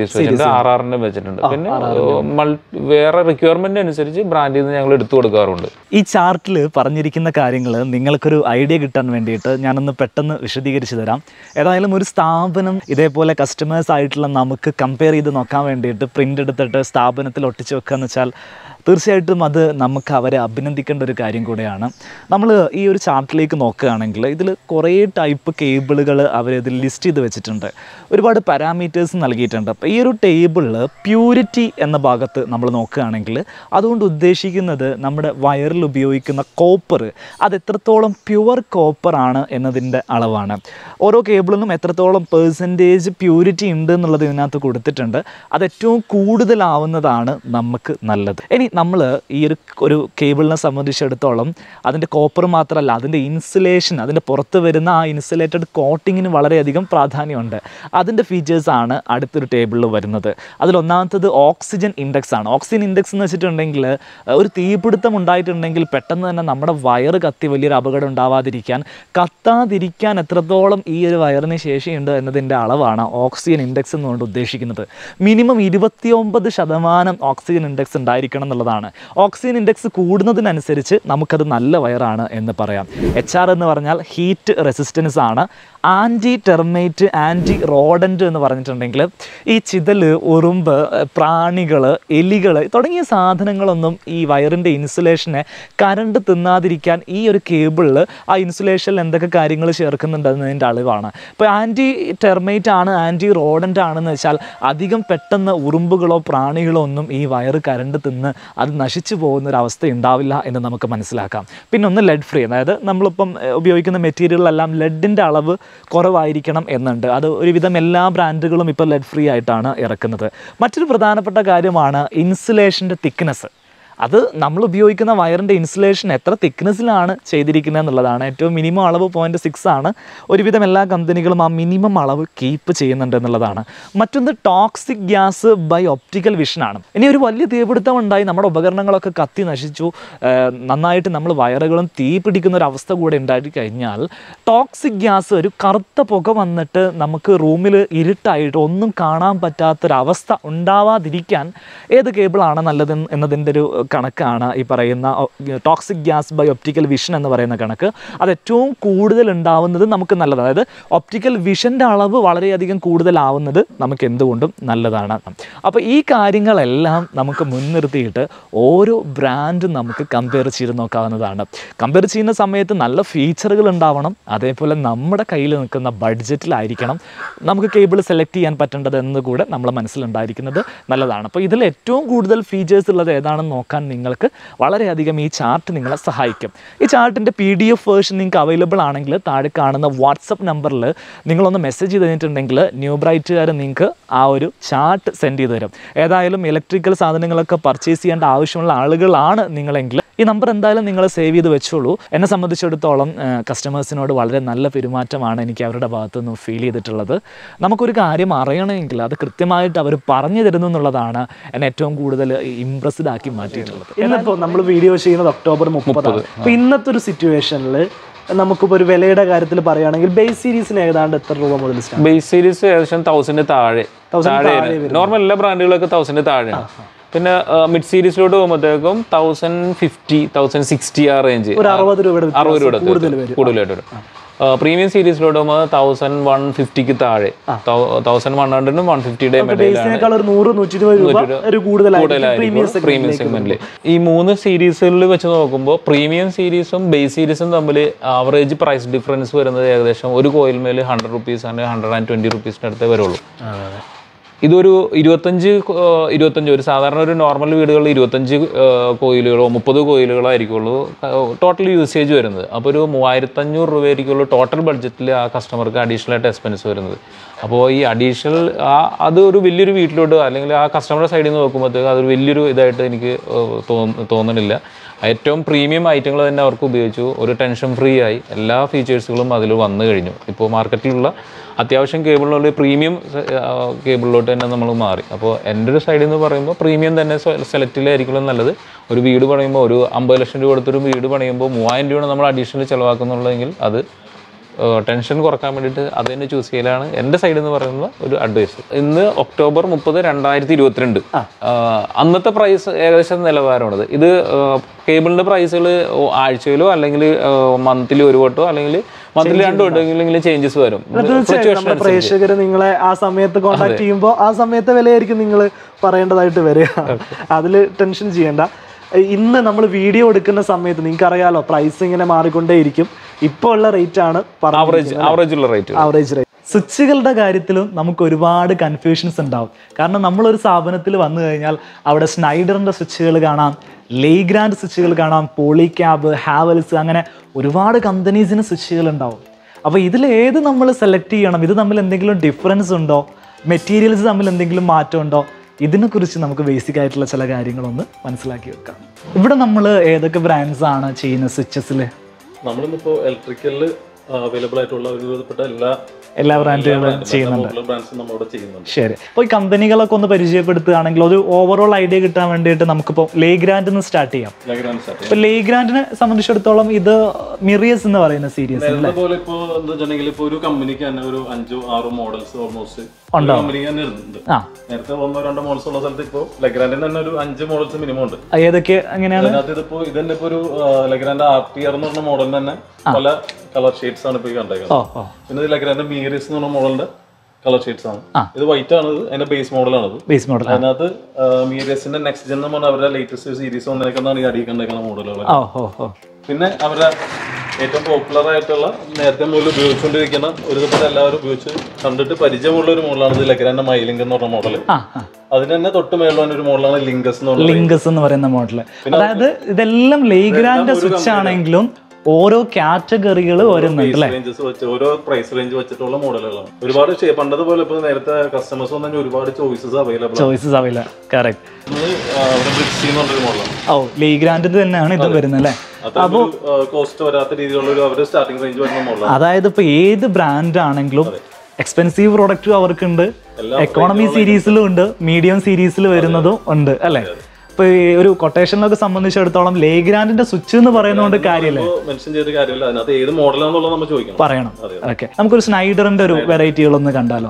സീരീസ് വെച്ചിട്ടുണ്ട് ആർ ആറിൻ്റെ വെച്ചിട്ടുണ്ട് പിന്നെ മൾ- വേറെ റിക്വയർമെന്റ് അനുസരിച്ച് ബ്രാൻഡിൽ നിന്ന് ഞങ്ങൾ എടുത്തു കൊടുക്കാറുണ്ട് ഈ ചാർട്ടിൽ പറഞ്ഞിരിക്കുന്ന കാര്യങ്ങൾ നിങ്ങൾക്കൊരു ഐഡിയ കിട്ടാൻ വേണ്ടിയിട്ട് ഞാനൊന്ന് പെട്ടെന്ന് വിശദീകരിച്ച് തരാം ഏതായാലും ഒരു സ്ഥാപനം ഇതേപോലെ കസ്റ്റമേഴ്സ് ആയിട്ടുള്ള നമുക്ക് കമ്പയർ ചെയ്ത് നോക്കാൻ വേണ്ടിയിട്ട് പ്രിൻ്റ് എടുത്തിട്ട് സ്ഥാപനത്തിൽ ഒട്ടിച്ച് വെക്കുക എന്ന് വെച്ചാൽ തീർച്ചയായിട്ടും അത് നമുക്ക് അവരെ അഭിനന്ദിക്കേണ്ട ഒരു കാര്യം കൂടെയാണ് നമ്മൾ ഈ ഒരു ചാർട്ടിലേക്ക് നോക്കുകയാണെങ്കിൽ ഇതിൽ കുറേ ടൈപ്പ് കേബിളുകൾ അവരിതിൽ ലിസ്റ്റ് ചെയ്ത് വെച്ചിട്ടുണ്ട് ഒരുപാട് പാരാമീറ്റേഴ്സ് നൽകിയിട്ടുണ്ട് അപ്പോൾ ഈ ഒരു ടേബിളിൽ പ്യൂരിറ്റി എന്ന ഭാഗത്ത് നമ്മൾ നോക്കുകയാണെങ്കിൽ അതുകൊണ്ട് ഉദ്ദേശിക്കുന്നത് നമ്മുടെ വയറിൽ ഉപയോഗിക്കുന്ന കോപ്പർ അത് എത്രത്തോളം പ്യുവർ കോപ്പർ ആണ് എന്നതിൻ്റെ അളവാണ് ഓരോ കേബിളിനും എത്രത്തോളം പേഴ്സൻറ്റേജ് പ്യൂരിറ്റി ഉണ്ട് എന്നുള്ളത് ഇതിനകത്ത് കൊടുത്തിട്ടുണ്ട് അത് ഏറ്റവും കൂടുതലാവുന്നതാണ് നമുക്ക് നല്ലത് ഇനി നമ്മൾ ഈ ഒരു ഒരു കേബിളിനെ സംബന്ധിച്ചിടത്തോളം അതിൻ്റെ കോപ്പർ മാത്രമല്ല അതിൻ്റെ ഇൻസുലേഷൻ അതിൻ്റെ പുറത്ത് വരുന്ന ആ ഇൻസുലേറ്റഡ് കോട്ടിങ്ങിന് വളരെയധികം പ്രാധാന്യമുണ്ട് അതിൻ്റെ ഫീച്ചേഴ്സാണ് അടുത്തൊരു ടേബിളിൽ വരുന്നത് അതിലൊന്നാമത്തത് ഓക്സിജൻ ഇൻഡെക്സ് ആണ് ഓക്സിജൻ ഇൻഡെക്സ് എന്ന് വെച്ചിട്ടുണ്ടെങ്കിൽ അഹ് ഒരു തീപിടുത്തം ഉണ്ടായിട്ടുണ്ടെങ്കിൽ പെട്ടെന്ന് തന്നെ നമ്മുടെ വയറ് കത്തി വലിയൊരു അപകടം ഉണ്ടാവാതിരിക്കാൻ കത്താതിരിക്കാൻ എത്രത്തോളം ഈ ഒരു വയറിന് ശേഷിയുണ്ട് എന്നതിൻ്റെ അളവാണ് ഓക്സിജൻ ഇൻഡെക്സ് എന്നുകൊണ്ട് ഉദ്ദേശിക്കുന്നത് മിനിമം ഇരുപത്തിയൊമ്പത് ശതമാനം ഓക്സിജൻ ഇൻഡെക്സ് ഉണ്ടായിരിക്കണം എന്നുള്ളതാണ് ഓക്സിജൻ ഇൻഡെക്സ് കൂടുന്നതിനനുസരിച്ച് നമുക്കത് നല്ല വയറാണ് എന്ന് പറയാം എച്ച് ആർ എന്ന് പറഞ്ഞാൽ ഹീറ്റ് റെസിസ്റ്റൻസ് ആണ് ആൻറ്റി ടെർമേറ്റ് ആൻറ്റി റോഡൻറ്റ് എന്ന് പറഞ്ഞിട്ടുണ്ടെങ്കിൽ ഈ ചിതൽ ഉറുമ്പ് പ്രാണികൾ എലികൾ തുടങ്ങിയ സാധനങ്ങളൊന്നും ഈ വയറിൻ്റെ ഇൻസുലേഷനെ കരണ്ട് തിന്നാതിരിക്കാൻ ഈ ഒരു കേബിളിൽ ആ ഇൻസുലേഷനിൽ എന്തൊക്കെ കാര്യങ്ങൾ ചേർക്കുന്നുണ്ട് എന്നതിൻ്റെ അളവാണ് ഇപ്പോൾ ആൻറ്റി ടെർമേറ്റ് ആണ് ആൻറ്റി റോഡൻ്റ് ആണെന്ന് വെച്ചാൽ അധികം പെട്ടെന്ന് ഉറുമ്പുകളോ പ്രാണികളോ ഒന്നും ഈ വയറ് കരണ്ട് തിന്ന് അത് നശിച്ചു പോകുന്ന ഒരു അവസ്ഥ ഉണ്ടാവില്ല എന്ന് നമുക്ക് മനസ്സിലാക്കാം പിന്നെ ഒന്ന് ലെഡ് ഫ്രീ അതായത് നമ്മളിപ്പം ഏഹ്, ഉപയോഗിക്കുന്ന മെറ്റീരിയലെല്ലാം ലെഡിൻ്റെ അളവ് കുറവായിരിക്കണം എന്നുണ്ട് അത് ഒരുവിധം എല്ലാ ബ്രാൻഡുകളും ഇപ്പോൾ ലെഡ് ഫ്രീ ആയിട്ടാണ് ഇറക്കുന്നത് മറ്റൊരു പ്രധാനപ്പെട്ട കാര്യമാണ് ഇൻസുലേഷൻ്റെ തിക്നെസ് അത് നമ്മൾ ഉപയോഗിക്കുന്ന വയറിൻ്റെ ഇൻസുലേഷൻ എത്ര തിക്നെസ്സിലാണ് ചെയ്തിരിക്കുന്നത് എന്നുള്ളതാണ് ഏറ്റവും മിനിമം അളവ് പോയിൻറ്റ് സിക്സ് ആണ് ഒരുവിധം എല്ലാ കമ്പനികളും ആ മിനിമം അളവ് കീപ്പ് ചെയ്യുന്നുണ്ട് എന്നുള്ളതാണ് മറ്റൊന്ന് ടോക്സിക് ഗ്യാസ് ബൈ ഒപ്റ്റിക്കൽ വിഷനാണ് ഇനി ഒരു വലിയ തീപിടുത്തം ഉണ്ടായി നമ്മുടെ ഉപകരണങ്ങളൊക്കെ കത്തി നശിച്ചു ഏർ നന്നായിട്ട് നമ്മൾ വയറുകളും തീ പിടിക്കുന്ന ഒരു അവസ്ഥ കൂടെ ഉണ്ടായി കഴിഞ്ഞാൽ ടോക്സിക് ഗ്യാസ് ഒരു കറുത്ത പുക വന്നിട്ട് നമുക്ക് റൂമിൽ ഇരുട്ടായിട്ട് ഒന്നും കാണാൻ പറ്റാത്തൊരവസ്ഥ ഉണ്ടാവാതിരിക്കാൻ ഏത് കേബിളാണ് നല്ലത് എന്നതിൻ്റെ ഒരു കണക്കാണ് ഈ പറയുന്ന toxic gas by optical vision എന്ന് പറയുന്ന കണക്ക് അത് ഏറ്റവും കൂടുതൽ ഉണ്ടാവുന്നത് നമുക്ക് നല്ലതാണ് അതായത് ഒപ്റ്റിക്കൽ വിഷൻ്റെ അളവ് വളരെയധികം കൂടുതലാവുന്നത് നമുക്ക് എന്തുകൊണ്ടും നല്ലതാണ് അപ്പോൾ ഈ കാര്യങ്ങളെല്ലാം നമുക്ക് മുൻനിർത്തിയിട്ട് ഓരോ ബ്രാൻഡും നമുക്ക് കമ്പയർ ചെയ്ത് നോക്കാവുന്നതാണ് കമ്പയർ ചെയ്യുന്ന സമയത്ത് നല്ല ഫീച്ചറുകൾ ഉണ്ടാവണം അതേപോലെ നമ്മുടെ കയ്യിൽ നിൽക്കുന്ന ബഡ്ജറ്റിലായിരിക്കണം നമുക്ക് കേബിൾ സെലക്ട് ചെയ്യാൻ പറ്റേണ്ടത് എന്ന് കൂടെ നമ്മളെ മനസ്സിലുണ്ടായിരിക്കുന്നത് നല്ലതാണ് അപ്പോൾ ഇതിൽ ഏറ്റവും കൂടുതൽ ഫീച്ചേഴ്സ് ഉള്ളത് ഏതാണെന്ന് നോക്കാൻ നിങ്ങൾക്ക് വളരെയധികം ഈ ചാർട്ട് നിങ്ങളെ സഹായിക്കും ഈ ചാർട്ടിൻ്റെ പി ഡി എഫ് വേർഷൻ നിങ്ങൾക്ക് അവൈലബിൾ ആണെങ്കിൽ താഴെ കാണുന്ന വാട്സപ്പ് നമ്പറിൽ നിങ്ങളൊന്ന് മെസ്സേജ് ചെയ്ത് കഴിഞ്ഞിട്ടുണ്ടെങ്കിൽ ന്യൂ ബ്രൈറ്റുകാർ നിങ്ങൾക്ക് ആ ഒരു ചാർട്ട് സെൻഡ് ചെയ്ത് തരും ഏതായാലും ഇലക്ട്രിക്കൽ സാധനങ്ങളൊക്കെ പർച്ചേസ് ചെയ്യേണ്ട ആവശ്യമുള്ള ആളുകളാണ് നിങ്ങളെങ്കിൽ ഈ നമ്പർ എന്തായാലും നിങ്ങൾ സേവ് ചെയ്ത് വെച്ചോളൂ എന്നെ സംബന്ധിച്ചിടത്തോളം കസ്റ്റമേഴ്സിനോട് വളരെ നല്ല പെരുമാറ്റമാണ് എനിക്ക് അവരുടെ ഭാഗത്തു നിന്ന് ഫീൽ ചെയ്തിട്ടുള്ളത് നമുക്കൊരു കാര്യം അറിയണമെങ്കിൽ അത് കൃത്യമായിട്ട് അവർ പറഞ്ഞു തരുന്നു എന്നുള്ളതാണ് എന്നെ ഏറ്റവും കൂടുതൽ ഇമ്പ്രസ്ഡ് ആക്കി മാറ്റിയിട്ടുള്ളത് ഇന്നിപ്പോൾ നമ്മൾ വീഡിയോ ചെയ്യുന്നത് ഒക്ടോബർ മുപ്പതാണ് അപ്പോൾ ഇന്നത്തെ ഒരു സിറ്റുവേഷനിൽ നമുക്കിപ്പോൾ ഒരു വിലയുടെ കാര്യത്തിൽ പറയുകയാണെങ്കിൽ ബേസ് സീരീസിന് ഏതാണ്ട് എത്ര രൂപ മുതൽ സ്റ്റാർട്ട് ബേസ് സീരീസ് ഏകദേശം തൗസൻഡ് താഴെ താഴെയാണ് നോർമൽ എല്ലാ ബ്രാൻഡുകളൊക്കെ തൗസൻഡ് താഴെയാണ് പിന്നെ മിഡ് സീരീസിലോട്ട് പോകുമ്പോഴത്തേക്കും തൗസൻഡ് ഫിഫ്റ്റി തൗസൻഡ് സിക്സ്റ്റി ആ റേഞ്ച് ഒരു അറുപത് രൂപയുടെ അറുപത് രൂപ കൂടുതൽ വരും കൂടുതലായിട്ട് വരും പ്രീമിയം സീരീസിലോട്ട് പോകുമ്പോൾ തൗസൻഡ് വൺ ഫിഫ്റ്റിക്ക് താഴെ തൗസൻഡ് വൺ ഹൺഡ്രഡിനും വൺ ഫിഫ്റ്റിയുടെ ഇടയിലാണ് ബേസിനേക്കാൾ ഒരു നൂറ് നൂറ്റി ഇരുപത് രൂപ ഒരു കൂടുതലായിരിക്കും പ്രീമിയം പ്രീമിയം സെഗ്മെന്റിൽ ഈ മൂന്ന് സീരീസുകളിൽ വെച്ച് നോക്കുമ്പോൾ പ്രീമിയം സീരീസും ബേസ് സീരീസും തമ്മിൽ ആവറേജ് പ്രൈസ് ഡിഫറൻസ് വരുന്നത് ഏകദേശം ഒരു കോയിൽ മേൽ ഹൺഡ്രഡ് റുപ്പീസ് അല്ലെങ്കിൽ ഹൺഡ്രഡ് ആൻഡ് ട്വന്റി റുപ്പീസിന് അടുത്തേ വരുള്ളൂ ഇതൊരു ഇരുപത്തഞ്ച് കോ- ഏഹ് ഇരുപത്തഞ്ച് ഒരു സാധാരണ ഒരു നോർമൽ വീടുകളിൽ ഇരുപത്തഞ്ച് ഏഹ് കോയിലുകളോ മുപ്പത് കോയിലുകളോ ആയിരിക്കുള്ളൂ ടോട്ടൽ യൂസേജ് വരുന്നത് അപ്പോൾ ഒരു മൂവായിരത്തഞ്ഞൂറ് രൂപ ആയിരിക്കുള്ളൂ ടോട്ടൽ ബഡ്ജറ്റിൽ ആ കസ്റ്റമർക്ക് അഡീഷണൽ ആയിട്ട് എക്സ്പെൻസ് വരുന്നത് അപ്പോൾ ഈ അഡീഷണൽ ആ അത് ഒരു വലിയൊരു വീട്ടിലോട്ട് അല്ലെങ്കിൽ ആ കസ്റ്റമറുടെ സൈഡിൽ നിന്ന് നോക്കുമ്പോഴത്തേക്ക് അതൊരു വലിയൊരു ഇതായിട്ട് എനിക്ക് ഏഹ് തോന്ന തോന്നുന്നില്ല ഏറ്റവും പ്രീമിയം ഐറ്റങ്ങൾ തന്നെ അവർക്ക് ഉപയോഗിച്ചു ഒരു ടെൻഷൻ ഫ്രീ ആയി എല്ലാ ഫീച്ചേഴ്സുകളും അതിൽ വന്നു കഴിഞ്ഞു ഇപ്പോൾ മാർക്കറ്റിലുള്ള അത്യാവശ്യം കേബിളിലുള്ള പ്രീമിയം കേബിളിലോട്ട് തന്നെ നമ്മൾ മാറി അപ്പോൾ എൻ്റെ ഒരു സൈഡിൽ നിന്ന് പറയുമ്പോൾ പ്രീമിയം തന്നെ സെലക്ട് ചെയ്തായിരിക്കും നല്ലത് ഒരു വീട് പണിയുമ്പോൾ ഒരു അമ്പത് ലക്ഷം രൂപ കൊടുത്തൊരു വീട് പണിയുമ്പോൾ മൂവായിരം രൂപ നമ്മൾ അഡീഷണൽ ചിലവാക്കുന്നുള്ളതെങ്കിൽ അത് ടെൻഷൻ കുറക്കാൻ വേണ്ടിയിട്ട് അത് തന്നെ ചൂസ് ചെയ്യലാണ് എൻ്റെ സൈഡിൽ നിന്ന് പറയുന്ന ഒരു അഡ്വൈസ് ഇന്ന് ഒക്ടോബർ മുപ്പത് രണ്ടായിരത്തി ഇരുപത്തിരണ്ട് അന്നത്തെ പ്രൈസ് ഏകദേശം നിലവാരമാണത് ഇത് കേബിളിൻ്റെ പ്രൈസുകൾ ആഴ്ചയിലോ അല്ലെങ്കിൽ മന്ത്ലി ഒരു വട്ടോ അല്ലെങ്കിൽ മന്ത്ലി രണ്ട് വട്ടമെങ്കിലും ചേഞ്ചസ് വരും തീർച്ചയായും നമ്മുടെ പ്രേക്ഷകർ നിങ്ങളെ ആ സമയത്ത് കോൺടാക്ട് ചെയ്യുമ്പോൾ ആ സമയത്തെ വിലയായിരിക്കും നിങ്ങൾ പറയേണ്ടതായിട്ട് വരിക അതിൽ ടെൻഷൻ ചെയ്യണ്ട ഇന്ന് നമ്മൾ വീഡിയോ എടുക്കുന്ന സമയത്ത് നിങ്ങൾക്ക് അറിയാലോ പ്രൈസ് ഇങ്ങനെ മാറിക്കൊണ്ടേയിരിക്കും ഇപ്പോൾ ഉള്ള റേറ്റ് ആണ് ആവറേജ് ആവറേജ് ഉള്ള റേറ്റ് ആവറേജ് റേറ്റ് സ്വിച്ചുകളുടെ കാര്യത്തിലും നമുക്ക് ഒരുപാട് കൺഫ്യൂഷൻസ് ഉണ്ടാവും കാരണം നമ്മളൊരു സ്ഥാപനത്തിൽ വന്നു കഴിഞ്ഞാൽ അവിടെ സ്നൈഡറിൻ്റെ സ്വിച്ചുകൾ കാണാം ലേഗ്രാൻഡ് സ്വിച്ചുകൾ കാണാം പോളിക്യാബ് ഹാവൽസ് അങ്ങനെ ഒരുപാട് കമ്പനീസിന് സ്വിച്ചുകൾ ഉണ്ടാവും അപ്പോൾ ഇതിൽ ഏത് നമ്മൾ സെലക്ട് ചെയ്യണം ഇത് തമ്മിൽ എന്തെങ്കിലും ഡിഫറൻസ് ഉണ്ടോ മെറ്റീരിയൽസ് തമ്മിൽ എന്തെങ്കിലും മാറ്റം ഉണ്ടോ ഇതിനെക്കുറിച്ച് നമുക്ക് ബേസിക് ആയിട്ടുള്ള ചില കാര്യങ്ങളൊന്ന് മനസ്സിലാക്കി വെക്കാം ഇവിടെ നമ്മൾ ഏതൊക്കെ ബ്രാൻഡ്സ് ആണ് ചെയ്യുന്ന സ്വിച്ചസിൽ നമ്മളിന്നിപ്പോ ഇലക്ട്രിക്കലിൽ അവൈലബിൾ ആയിട്ടുള്ള ഒരു വിധപ്പെട്ട എല്ലാ എല്ലാ ബ്രാൻഡുകളും ചെയ്യുന്നുണ്ട് ബ്രാൻഡ്സും നമ്മളിവിടെ ചെയ്യുന്നുണ്ട് ശരി അപ്പോൾ ഈ കമ്പനികളൊക്കെ ഒന്ന് പരിചയപ്പെടുത്തുകയാണെങ്കിൽ ഒരു ഓവറോൾ ഐഡിയ കിട്ടാൻ വേണ്ടിയിട്ട് നമുക്കിപ്പോൾ ലേഗ്രാൻഡ് നിന്ന് സ്റ്റാർട്ട് ചെയ്യാം Diagram start ചെയ്യാം. ഇപ്പോൾ ലേഗ്രാൻഡിനെ സംബന്ധിച്ചിടത്തോളം ഇത് മിറിയസ് എന്ന് പറയുന്ന സീരീസ് നേരത്തെ പോലെ ഇപ്പോ എന്താ വെച്ചിട്ടുണ്ടെങ്കിൽ ഇപ്പൊ ഒരു കമ്പനിക്ക് തന്നെ ഒരു അഞ്ചോ ആറോ മോഡൽസ് ഓൾമോസ്റ്റ് കമ്പനിക്ക് തന്നെ ഉണ്ട് ആ നേരത്തെ ഒന്നോ രണ്ടോ മോഡൽസ് ഉള്ള സ്ഥലത്ത് ഇപ്പോ ലെഗ്രാൻഡിന് തന്നെ ഒരു അഞ്ച് മോഡൽസ് മിനിമം ഉണ്ട് ഏതൊക്കെ എങ്ങനെയാണ് അതിനകത്ത് ഇതിപ്പോ ഇതന്നെ ഇപ്പൊ ഒരു ലെഗ്രാൻഡ് ആർ ടി ആർ എന്ന് പറഞ്ഞ മോഡലിന് തന്നെ പല കളർ ഷെയ്ഡ്സ് ആണ് ഇപ്പൊ ഈ കണ്ടേക്കുന്നത് ഓ ഓ പിന്നെ ഇത് ലെഗ്രാൻഡ് മീറിസ് എന്ന് പറഞ്ഞ മോഡലിന്റെ കളർ ഷെയ്ഡ്സ് ആണ് ഇത് വൈറ്റ് ആണ് ഇത് അതിന്റെ ബേസ് മോഡലാണ് ഇത് ബേസ് മോഡൽ അതിനകത്ത് മീറിയസിന്റെ നെക്സ്റ്റ് ജെൻ എന്ന് പറഞ്ഞാൽ അവരുടെ ലേറ്റസ്റ്റ് സീരീസ് വന്നേക്കുന്നതാണ് ഈ അടിയിൽ കണ്ടേക്കുന്ന മോഡലുകൾ ഓ ഓ ഓ പിന്നെ അവരുടെ ഏറ്റവും പോപ്പുലർ ആയിട്ടുള്ള നേരത്തെ മുതൽ ഉപയോഗിച്ചുകൊണ്ടിരിക്കുന്ന ഒരു ദിവസം എല്ലാവരും ഉപയോഗിച്ച് കണ്ടിട്ട് പരിചയമുള്ള ഒരു മോഡലാണ് ഇത് ലെഗ്രാൻഡ് മൈലിംഗ് എന്ന് പറഞ്ഞ മോഡൽ ആ ആ അതിന് തന്നെ തൊട്ട് മേളിൽ ഒരു മോഡലാണ് ലിങ്കസ് എന്ന് പറഞ്ഞത് ലിങ്കസ് എന്ന് പറയുന്ന മോഡൽ അതായത് ഇതെല്ലാം ലേഗ്രാൻഡ് സ്വിച്ച് ആണെങ്കിലും ഓരോ കാറ്റഗറികൾ വരുന്നുണ്ട് അല്ലേ റേഞ്ചസ് വെച്ച് ഓരോ പ്രൈസ് റേഞ്ച് വെച്ചിട്ടുള്ള മോഡലുകളാണ് ഒരുപാട് ഷേ- പണ്ടത്തെ പോലെ ഇപ്പൊ നേരത്തെ കസ്റ്റമേഴ്സ് വന്നു ഒരുപാട് ചോയ്സസ് അവൈലബിൾ ആണ് ചോയ്സസ് അവയില്ല കറക്റ്റ് ഇത് അവിടെ ബ്രിക്സി എന്ന് പറഞ്ഞൊരു മോഡലാണ് ഓ ലേഗ്രാൻഡിന്റെ തന്നെയാണ് ഇത് വരുന്നത് അല്ലേ അതൊരു കോസ്റ്റ് വരാത്ത രീതിയിലുള്ള ഒരു അവരുടെ സ്റ്റാർട്ടിംഗ് റേഞ്ച് വരുന്ന മോഡലാണ് അതായത് ഇപ്പൊ ഏത് ബ്രാൻഡ് ആണെങ്കിലും എക്സ്പെൻസീവ് പ്രോഡക്റ്റും അവർക്കുണ്ട് എക്കോണമി സീരീസിലും ഉണ്ട് മീഡിയം സീരീസിൽ വരുന്നതും ഉണ്ട് അല്ലേ ഇപ്പൊ ഈ ഒരു കൊട്ടേഷനിലൊക്കെ സംബന്ധിച്ചിടത്തോളം ലേഗ്രാൻഡിന്റെ സ്വിച്ച് എന്ന് പറയുന്നതുകൊണ്ട് കാര്യമല്ലേ മെൻഷൻ ചെയ്ത കാര്യമില്ല അതിനകത്ത് ഏത് മോഡലാണെന്നുള്ളത് നമ്മൾ ചോദിക്കണം പറയണം ഓക്കെ നമുക്കൊരു സ്നൈഡറിന്റെ ഒരു വെറൈറ്റികളൊന്ന് കണ്ടാലോ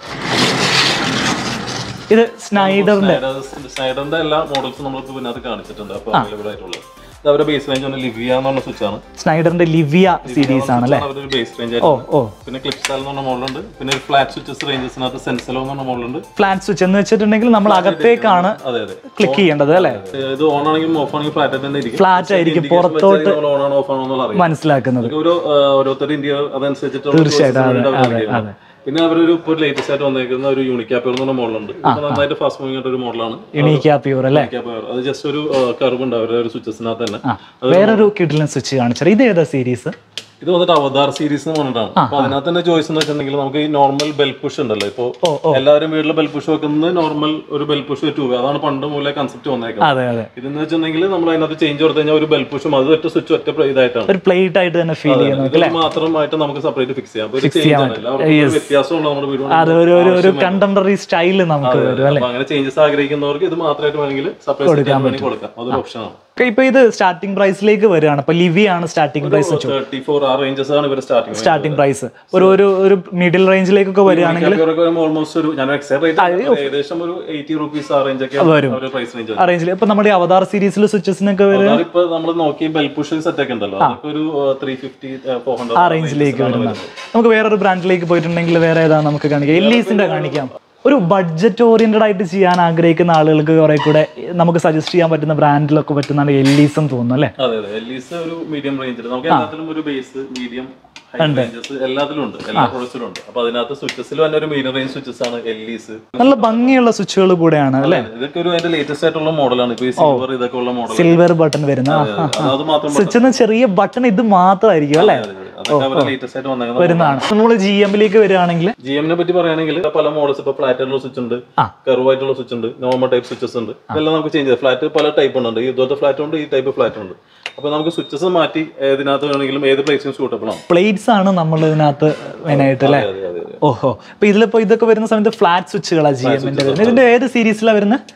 ഇത് സ്നൈഡറിന്റെ സ്നൈഡറിന്റെ എല്ലാ മോഡൽസും നമ്മൾക്ക് ഇതിനകത്ത് കാണിച്ചിട്ടുണ്ട് അപ്പൊ അവൈലബിൾ ആയിട്ടുള്ളത് ഇത് അവരുടെ ബേസ് റേഞ്ച് ആണ് ലിവിയ എന്ന് പറഞ്ഞ സ്വിച്ച് ആണ് സ്നൈഡറിന്റെ ലിവിയ സീരീസ് ആണ് അല്ലേ അവരുടെ ബേസ് റേഞ്ച് ഓ ആയിട്ട് ഓ പിന്നെ ക്ലിപ്സാൽ എന്ന് പറഞ്ഞ മോഡലുണ്ട് പിന്നെ ഒരു ഫ്ലാറ്റ് സ്വിച്ചസ് റേഞ്ചസിനകത്ത് സെൻസലോ എന്ന് പറഞ്ഞ മോഡലുണ്ട് ഫ്ലാറ്റ് സ്വിച്ച് എന്ന് വെച്ചിട്ടുണ്ടെങ്കിൽ നമ്മൾ അകത്തേക്കാണ് അതെ അതെ ക്ലിക്ക് ചെയ്യേണ്ടത് അല്ലേ ഇത് ഓൺ ആണെങ്കിലും ഓഫ് ആണെങ്കിലും ഫ്ലാറ്റ് തന്നെ ഇരിക്കും ഫ്ലാറ്റ് ആയിരിക്കും പുറത്തോട്ട് ഓൺ ആണോ ഓഫ് ആണോ എന്നുള്ള അറിയാം മനസ്സിലാക്കുന്നത് നമുക്ക് ഓരോ ആ, ഓരോരുത്തരുടെ ഇന്ത്യ അതനുസരിച്ചിട്ടുള്ള തീർച്ചയായിട്ടും, choices അതെ, അവര് അതെ, നൽകിയത്. അതെ. പിന്നെ അവരൊരു ഇപ്പോൾ ലേറ്റസ്റ്റ് ആയിട്ട് വന്നേക്കുന്ന ഒരു യൂണിക്കാപ്പ് എന്ന് പറഞ്ഞ മോഡലുണ്ട് ഇത് നന്നായിട്ട് ഫാസ്റ്റ് മൂവിംഗ് ആയിട്ട് ഒരു മോഡലാണ് യുണീക്ക പ്യൂർ അല്ലേ അത് ജസ്റ്റ് ഒരു കർവ് ഉണ്ട് അവരുടെ ഒരു സ്വിച്ചസിനകത്ത് തന്നെ ആ വേറൊരു കിഡിലൻ സ്വിച്ച് കാണിച്ചത് ഇത് ഏതാ സീരീസ് ഇത് വന്നിട്ട് അവതാർ സീരീസ് എന്ന് പറഞ്ഞിട്ടാണ് അപ്പൊ അതിനകത്ത് തന്നെ ചോയ്സ് എന്ന് വെച്ചിട്ടുണ്ടെങ്കിൽ നമുക്ക് ഈ നോർമൽ ബെൽ പുഷ് ഉണ്ടല്ലോ ഇപ്പൊ എല്ലാവരും വീട്ടിൽ ബെൽ പുഷ് വെക്കുന്നത് നോർമൽ ഒരു ബെൽ പുഷ് ടൂ അതാണ് പണ്ട് മൂലം കൺസെപ്റ്റ് വന്നേക്കുന്നത് അതെ അതെ ഇതെന്ന് വെച്ചിട്ടുണ്ടെങ്കിൽ നമ്മൾ അതിനകത്ത് ചേഞ്ച് കൊടുത്തു കഴിഞ്ഞാൽ ഒരു ബെൽ പുഷും അത് ഒറ്റ സ്വിച്ച് ഒറ്റ ഇതായിട്ടാണ് ഒരു പ്ലേറ്റ് ആയിട്ട് തന്നെ ഫീൽ ചെയ്യുന്നു ഇത് മാത്രമായിട്ട് നമുക്ക് സെപ്പറേറ്റ് ഫിക്സ് ചെയ്യാം അപ്പൊ ഒരു ചേഞ്ച് ആണ് എല്ലാവർക്കും ഒരു വ്യത്യാസമുള്ള നമ്മുടെ വീട് അത് ഒരു ഒരു ഒരു കണ്ടംപററി സ്റ്റൈല് നമുക്ക് വരും അല്ലേ അപ്പൊ അങ്ങനെ ചേഞ്ചസ് ആഗ്രഹിക്കുന്നവർക്ക് ഇത് മാത്രമായിട്ട് വേണമെങ്കിൽ സെപ്പറേറ്റ് വേണമെങ്കിൽ കൊടുക്കാം അതൊരു ഓപ്ഷനാണ് Okay, ഇപ്പൊ ഇത് സ്റ്റാർട്ടിംഗ് പ്രൈസിലേക്ക് വരികയാണ് ഇപ്പൊ ലിവി ആണ് സ്റ്റാർട്ടിംഗ് പ്രൈസ് തേർട്ടി ഫോർ ആ റേഞ്ചസ് ആണ് ഇവർ സ്റ്റാർട്ടിങ് സ്റ്റാർട്ടിംഗ് പ്രൈസ് ഒരു ഒരു ഒരു മിഡിൽ റേഞ്ചിലേക്കൊക്കെ വരികയാണെങ്കിൽ ഓൾമോസ്റ്റ് ഒരു ഞാൻ എക്സാക്ട് റേറ്റ് ഏകദേശം ഒരു എയ്റ്റി റുപ്പീസ് ആ റേഞ്ച് ഒക്കെ അവരുടെ പ്രൈസ് റേഞ്ച് ആ റേഞ്ചിൽ ഇപ്പൊ നമ്മുടെ ഈ അവതാർ സീരീസിൽ സ്വിച്ചസിനൊക്കെ വരും ഇപ്പൊ നമ്മൾ നോക്കി ബെൽ പുഷ് സെറ്റ് ഒക്കെ ഉണ്ടല്ലോ അതൊക്കെ ഒരു ത്രീ ഫിഫ്റ്റി ഫോർ ഹൺഡ്രഡ് ആ റേഞ്ചിലേക്ക് വരുന്നത് നമുക്ക് വേറൊരു ബ്രാൻഡിലേക്ക് പോയിട്ടുണ്ടെങ്കിൽ വേറെ ഏതാണ് നമുക്ക് കാണിക്കാം എല്ലീസിന്റെ കാണിക്കാം ഒരു ബഡ്ജറ്റ് ഓറിയന്റഡ് ആയിട്ട് ചെയ്യാൻ ആഗ്രഹിക്കുന്ന ആളുകൾക്ക് കുറെ കൂടെ നമുക്ക് സജസ്റ്റ് ചെയ്യാൻ പറ്റുന്ന ബ്രാൻഡിലൊക്കെ പറ്റുന്നതാണ് എല്ലീസ് എന്ന് തോന്നുന്നു അല്ലേ അതെ അതെ എല്ലീസ് ഒരു മീഡിയം റേഞ്ചിൽ നമുക്ക് എല്ലാത്തിലും ഒരു ബേസ് മീഡിയം റേഞ്ചസ് എല്ലാത്തിലും ഉണ്ട് എല്ലാ പ്രൊഡക്ട്സിലും ഉണ്ട് അപ്പൊ അതിനകത്ത് സ്വിച്ചസിൽ തന്നെ ഒരു മീഡിയം റേഞ്ച് സ്വിച്ചസ് ആണ് എല്ലീസ് നല്ല ഭംഗിയുള്ള സ്വിച്ചുകൾ കൂടെയാണ് അല്ലേ ഇതൊക്കെ ഒരു അതിന്റെ ലേറ്റസ്റ്റ് ആയിട്ടുള്ള മോഡലാണ് ഇപ്പൊ ഈ സിൽവർ ഇതൊക്കെ ഉള്ള മോഡൽ സിൽവർ ബട്ടൺ വരുന്ന അത് മാത്രം സ്വിച്ച് എന്ന ചെറിയ ബട്ടൺ ഇത് മാത്രമായിരിക്കും അല്ലേ അതൊക്കെ അവരുടെ ലേറ്റസ്റ്റ് ആയിട്ട് വന്നേക്കുന്നത് വരുന്നതാണ് നമ്മൾ ജി എമ്മിലേക്ക് വരികയാണെങ്കിൽ ജി എമ്മിനെ പറ്റി പറയുകയാണെങ്കിൽ പല മോഡൽസ് ഇപ്പൊ ഫ്ലാറ്റ് ആയിട്ടുള്ള സ്വിച്ച് ഉണ്ട് കർവ് ആയിട്ടുള്ള സ്വിച്ച് ഉണ്ട് നോർമൽ ടൈപ്പ് സ്വിച്ചസ് ഉണ്ട് ഇതെല്ലാം നമുക്ക് ചേഞ്ച് ചെയ്യാം ഫ്ലാറ്റ് പല ടൈപ്പ് ഉണ്ട് ഈ ഇതുപോലത്തെ ഫ്ലാറ്റ് ഉണ്ട് ഈ ടൈപ്പ് ഫ്ലാറ്റ് ഉണ്ട് അപ്പൊ നമുക്ക് സ്വിച്ചസ് മാറ്റി ഏതിനകത്ത് വേണമെങ്കിലും ഏത് പ്ലേസിനും സൂട്ടബിൾ ആണ് പ്ലേറ്റ്സ് ആണ് നമ്മൾ ഇതിനകത്ത് മെയിനായിട്ട് അല്ലേ അതെ അതെ ഓഹോ അപ്പൊ ഇതിലിപ്പോ ഇതൊക്കെ വരുന്ന സമയത്ത് ഫ്ലാറ്റ് സ്വിച്ചുകളാണ് ജി എമ്മിന്റെ വരുന്നത് ഇതിന്റെ ഏത് സീരീസിലാണ് വരുന്നത്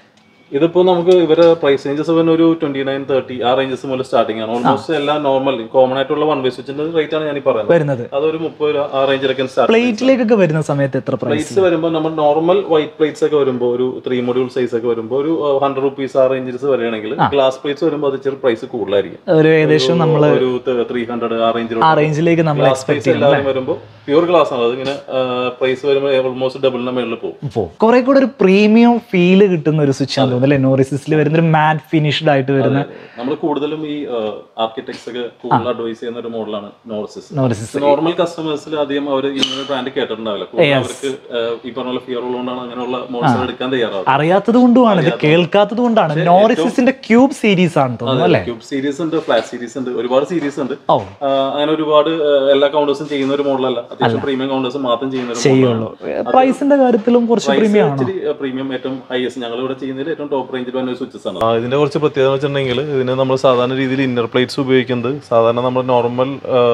ഇതിപ്പോ നമുക്ക് ഇവരെ പ്രൈസ് റേഞ്ചസ് വരുന്ന ഒരു ട്വന്റി നയൻ തേർട്ടി ആ റേഞ്ചസ് മുതൽ സ്റ്റാർട്ടിംഗ് ആണ് ഓൾമോസ്റ്റ് എല്ലാം നോർമൽ കോമൺ ആയിട്ടുള്ള വൺ വേ സ്വിച്ചിന്റെ റേറ്റ് ആണ് ഞാൻ ഈ പറയുന്നത് വരുന്നത് അതൊരു മുപ്പത് രൂപ ആ റേഞ്ചിലൊക്കെ സ്റ്റാർട്ട് പ്ലേറ്റിലേക്കൊക്കെ വരുന്ന സമയത്ത് എത്ര പ്രൈസ് പ്ലേറ്റ്സ് വരുമ്പോൾ നമ്മൾ നോർമൽ വൈറ്റ് പ്ലേറ്റ്സ് ഒക്കെ വരുമ്പോൾ ഒരു ത്രീ മൊഡ്യൂൾ സൈസ് ഒക്കെ വരുമ്പോൾ ഒരു ഹൺഡ്രഡ് റുപ്പീസ് ആ റേഞ്ചസ് വരികയാണെങ്കിൽ ഗ്ലാസ് പ്ലേറ്റ്സ് വരുമ്പോൾ അത് ചെറിയ പ്രൈസ് കൂടുതലായിരിക്കും ഒരു ഏകദേശം നമ്മൾ ഒരു ത്രീ ഹൺഡ്രഡ് ആ റേഞ്ചിൽ ആ റേഞ്ചിലേക്ക് നമ്മൾ ഗ്ലാസ് എക്സ്പെക്ട് പ്ലേറ്റ്സ് എല്ലാവരും വരുമ്പോൾ പ്യൂർ ഗ്ലാസ് ആണ് അതിങ്ങനെ പ്രൈസ് വരുമ്പോൾ ഓൾമോസ്റ്റ് ഡബിളിന് മേളിൽ പോകും പോകും കുറെ കൂടെ ഒരു പ്രീമിയം ഫീല് കിട്ടുന്ന ഒരു സ്വിച്ച് ആണെന്ന് തോന്നുന്നു അല്ലെ നോറിസിൽ വരുന്ന ഒരു മാറ്റ് ഫിനിഷ്ഡ് ആയിട്ട് വരുന്ന നമ്മൾ കൂടുതലും ഈ ആർക്കിടെക്ട്സ് ഒക്കെ കൂടുതൽ അഡ്വൈസ് ചെയ്യുന്ന ഒരു മോഡലാണ് നോർസിസ് നോറിസിസ് നോർമൽ കസ്റ്റമേഴ്സിൽ ആദ്യം അവർ ഇങ്ങനെ ബ്രാൻഡ് കേട്ടിട്ടുണ്ടാവില്ല കൂടുതൽ അവർക്ക് ആ, ഈ പറഞ്ഞ പോലെ ഫിയർ ഉള്ളതുകൊണ്ടാണ് അങ്ങനെയുള്ള മോഡൽസ് എടുക്കാൻ തയ്യാറാവുന്നത് അറിയാത്തത് കൊണ്ടുമാണ് ഇത് കേൾക്കാത്തത് കൊണ്ടാണ് നോറിസിന്റെ ക്യൂബ് സീരീസ് ആണ് തോന്നുന്നു അല്ലെ ക്യൂബ് സീരീസ് ഉണ്ട് ഫ്ലാറ്റ് സീരീസ് ഉണ്ട് ഒരുപാട് സീരീസ് ഉണ്ട് ഓ ആ, അങ്ങനെ ഒരുപാട് ആ, എല്ലാ കൗണ്ടേഴ്സും ചെയ്യുന്ന ഒരു മോഡലല്ല അത്യാവശ്യം പ്രീമിയം കൗണ്ടേഴ്സ് മാത്രം ചെയ്യുന്ന ഒരു ചെയ്യുള്ളൂ പ്രൈസിന്റെ കാര്യത്തിലും കുറച്ച് പ്രീമിയം ആണ് ഇച്ചിരി പ്രീമിയം ഏറ്റവും ഹൈയസ്റ്റ് ഞങ്ങൾ ഇവിടെ ചെയ്യുന്നതിൽ ഏറ്റവും ടോപ്പ് റേഞ്ചിൽ വന്ന സ്വിച്ചസ് ആണ് ഇതിന്റെ കുറച്ച് പ്രത്യേകത വെച്ചിട്ടുണ്ടെങ്കിൽ ഇതിന് നമ്മൾ സാധാരണ രീതിയിൽ ഇന്നർ പ്ലേറ്റ്സ് ഉപയോഗിക്കുന്നത് സാധാരണ നമ്മൾ നോർമൽ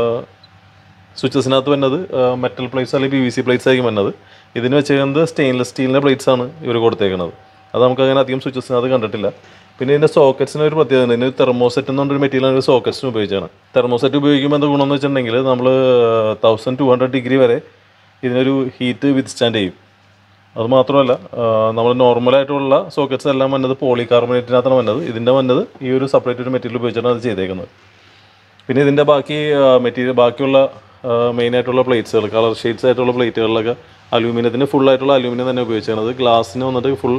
സ്വിച്ചസിനകത്ത് വരുന്നത് മെറ്റൽ പ്ലേറ്റ്സ് അല്ലെങ്കിൽ പി വി സി പ്ലേറ്റ്സ് ആയിരിക്കും വരുന്നത് ഇതിന് വെച്ചിരിക്കുന്നത് സ്റ്റെയിൻലെസ് സ്റ്റീലിന്റെ പ്ലേറ്റ്സ് ആണ് ഇവർ കൊടുത്തേക്കുന്നത് അത് നമുക്ക് അങ്ങനെ അധികം സ്വിച്ചസിനകത്ത് കണ്ടിട്ടില്ല പിന്നെ ഇതിന്റെ സോക്കറ്റ്സിന് ഒരു പ്രത്യേകത ഉണ്ട് ഇതിന് തെർമോസെറ്റ് എന്ന് പറഞ്ഞൊരു മെറ്റീരിയൽ സോക്കറ്റ്സിന് ഉപയോഗിച്ചാണ് തെർമോസെറ്റ് ഉപയോഗിക്കുമ്പോൾ എന്താ ഗുണം എന്ന് വെച്ചിട്ടുണ്ടെങ്കിൽ നമ്മൾ തൗസൻഡ് ടു ഹൺഡ്രഡ് ഡിഗ്രി വരെ ഇതിനൊരു ഹീറ്റ് വിത്ത്സ്റ്റാൻഡ് ചെയ്യും അത് മാത്രമല്ല നമ്മൾ നോർമലായിട്ടുള്ള സോക്കറ്റ്സ് എല്ലാം വന്നത് പോളി കാർബണേറ്റിനകത്താണ് വന്നത് ഇതിൻ്റെ വന്നത് ഈ ഒരു സെപ്പറേറ്റ് ഒരു മെറ്റീരിയൽ ഉപയോഗിച്ചാണ് അത് ചെയ്തേക്കുന്നത് പിന്നെ ഇതിൻ്റെ ബാക്കി മെറ്റീരിയൽ ബാക്കിയുള്ള മെയിൻ ആയിട്ടുള്ള പ്ലേറ്റ്സുകൾ കളർ ഷെയ്ഡ്സ് ആയിട്ടുള്ള പ്ലേറ്റുകളിലൊക്കെ അലൂമിനിയത്തിന് ഫുൾ ആയിട്ടുള്ള അലൂമിനിയം തന്നെ ഉപയോഗിച്ചേക്കുന്നത് ഗ്ലാസ്സിന് വന്നിട്ട് ഫുൾ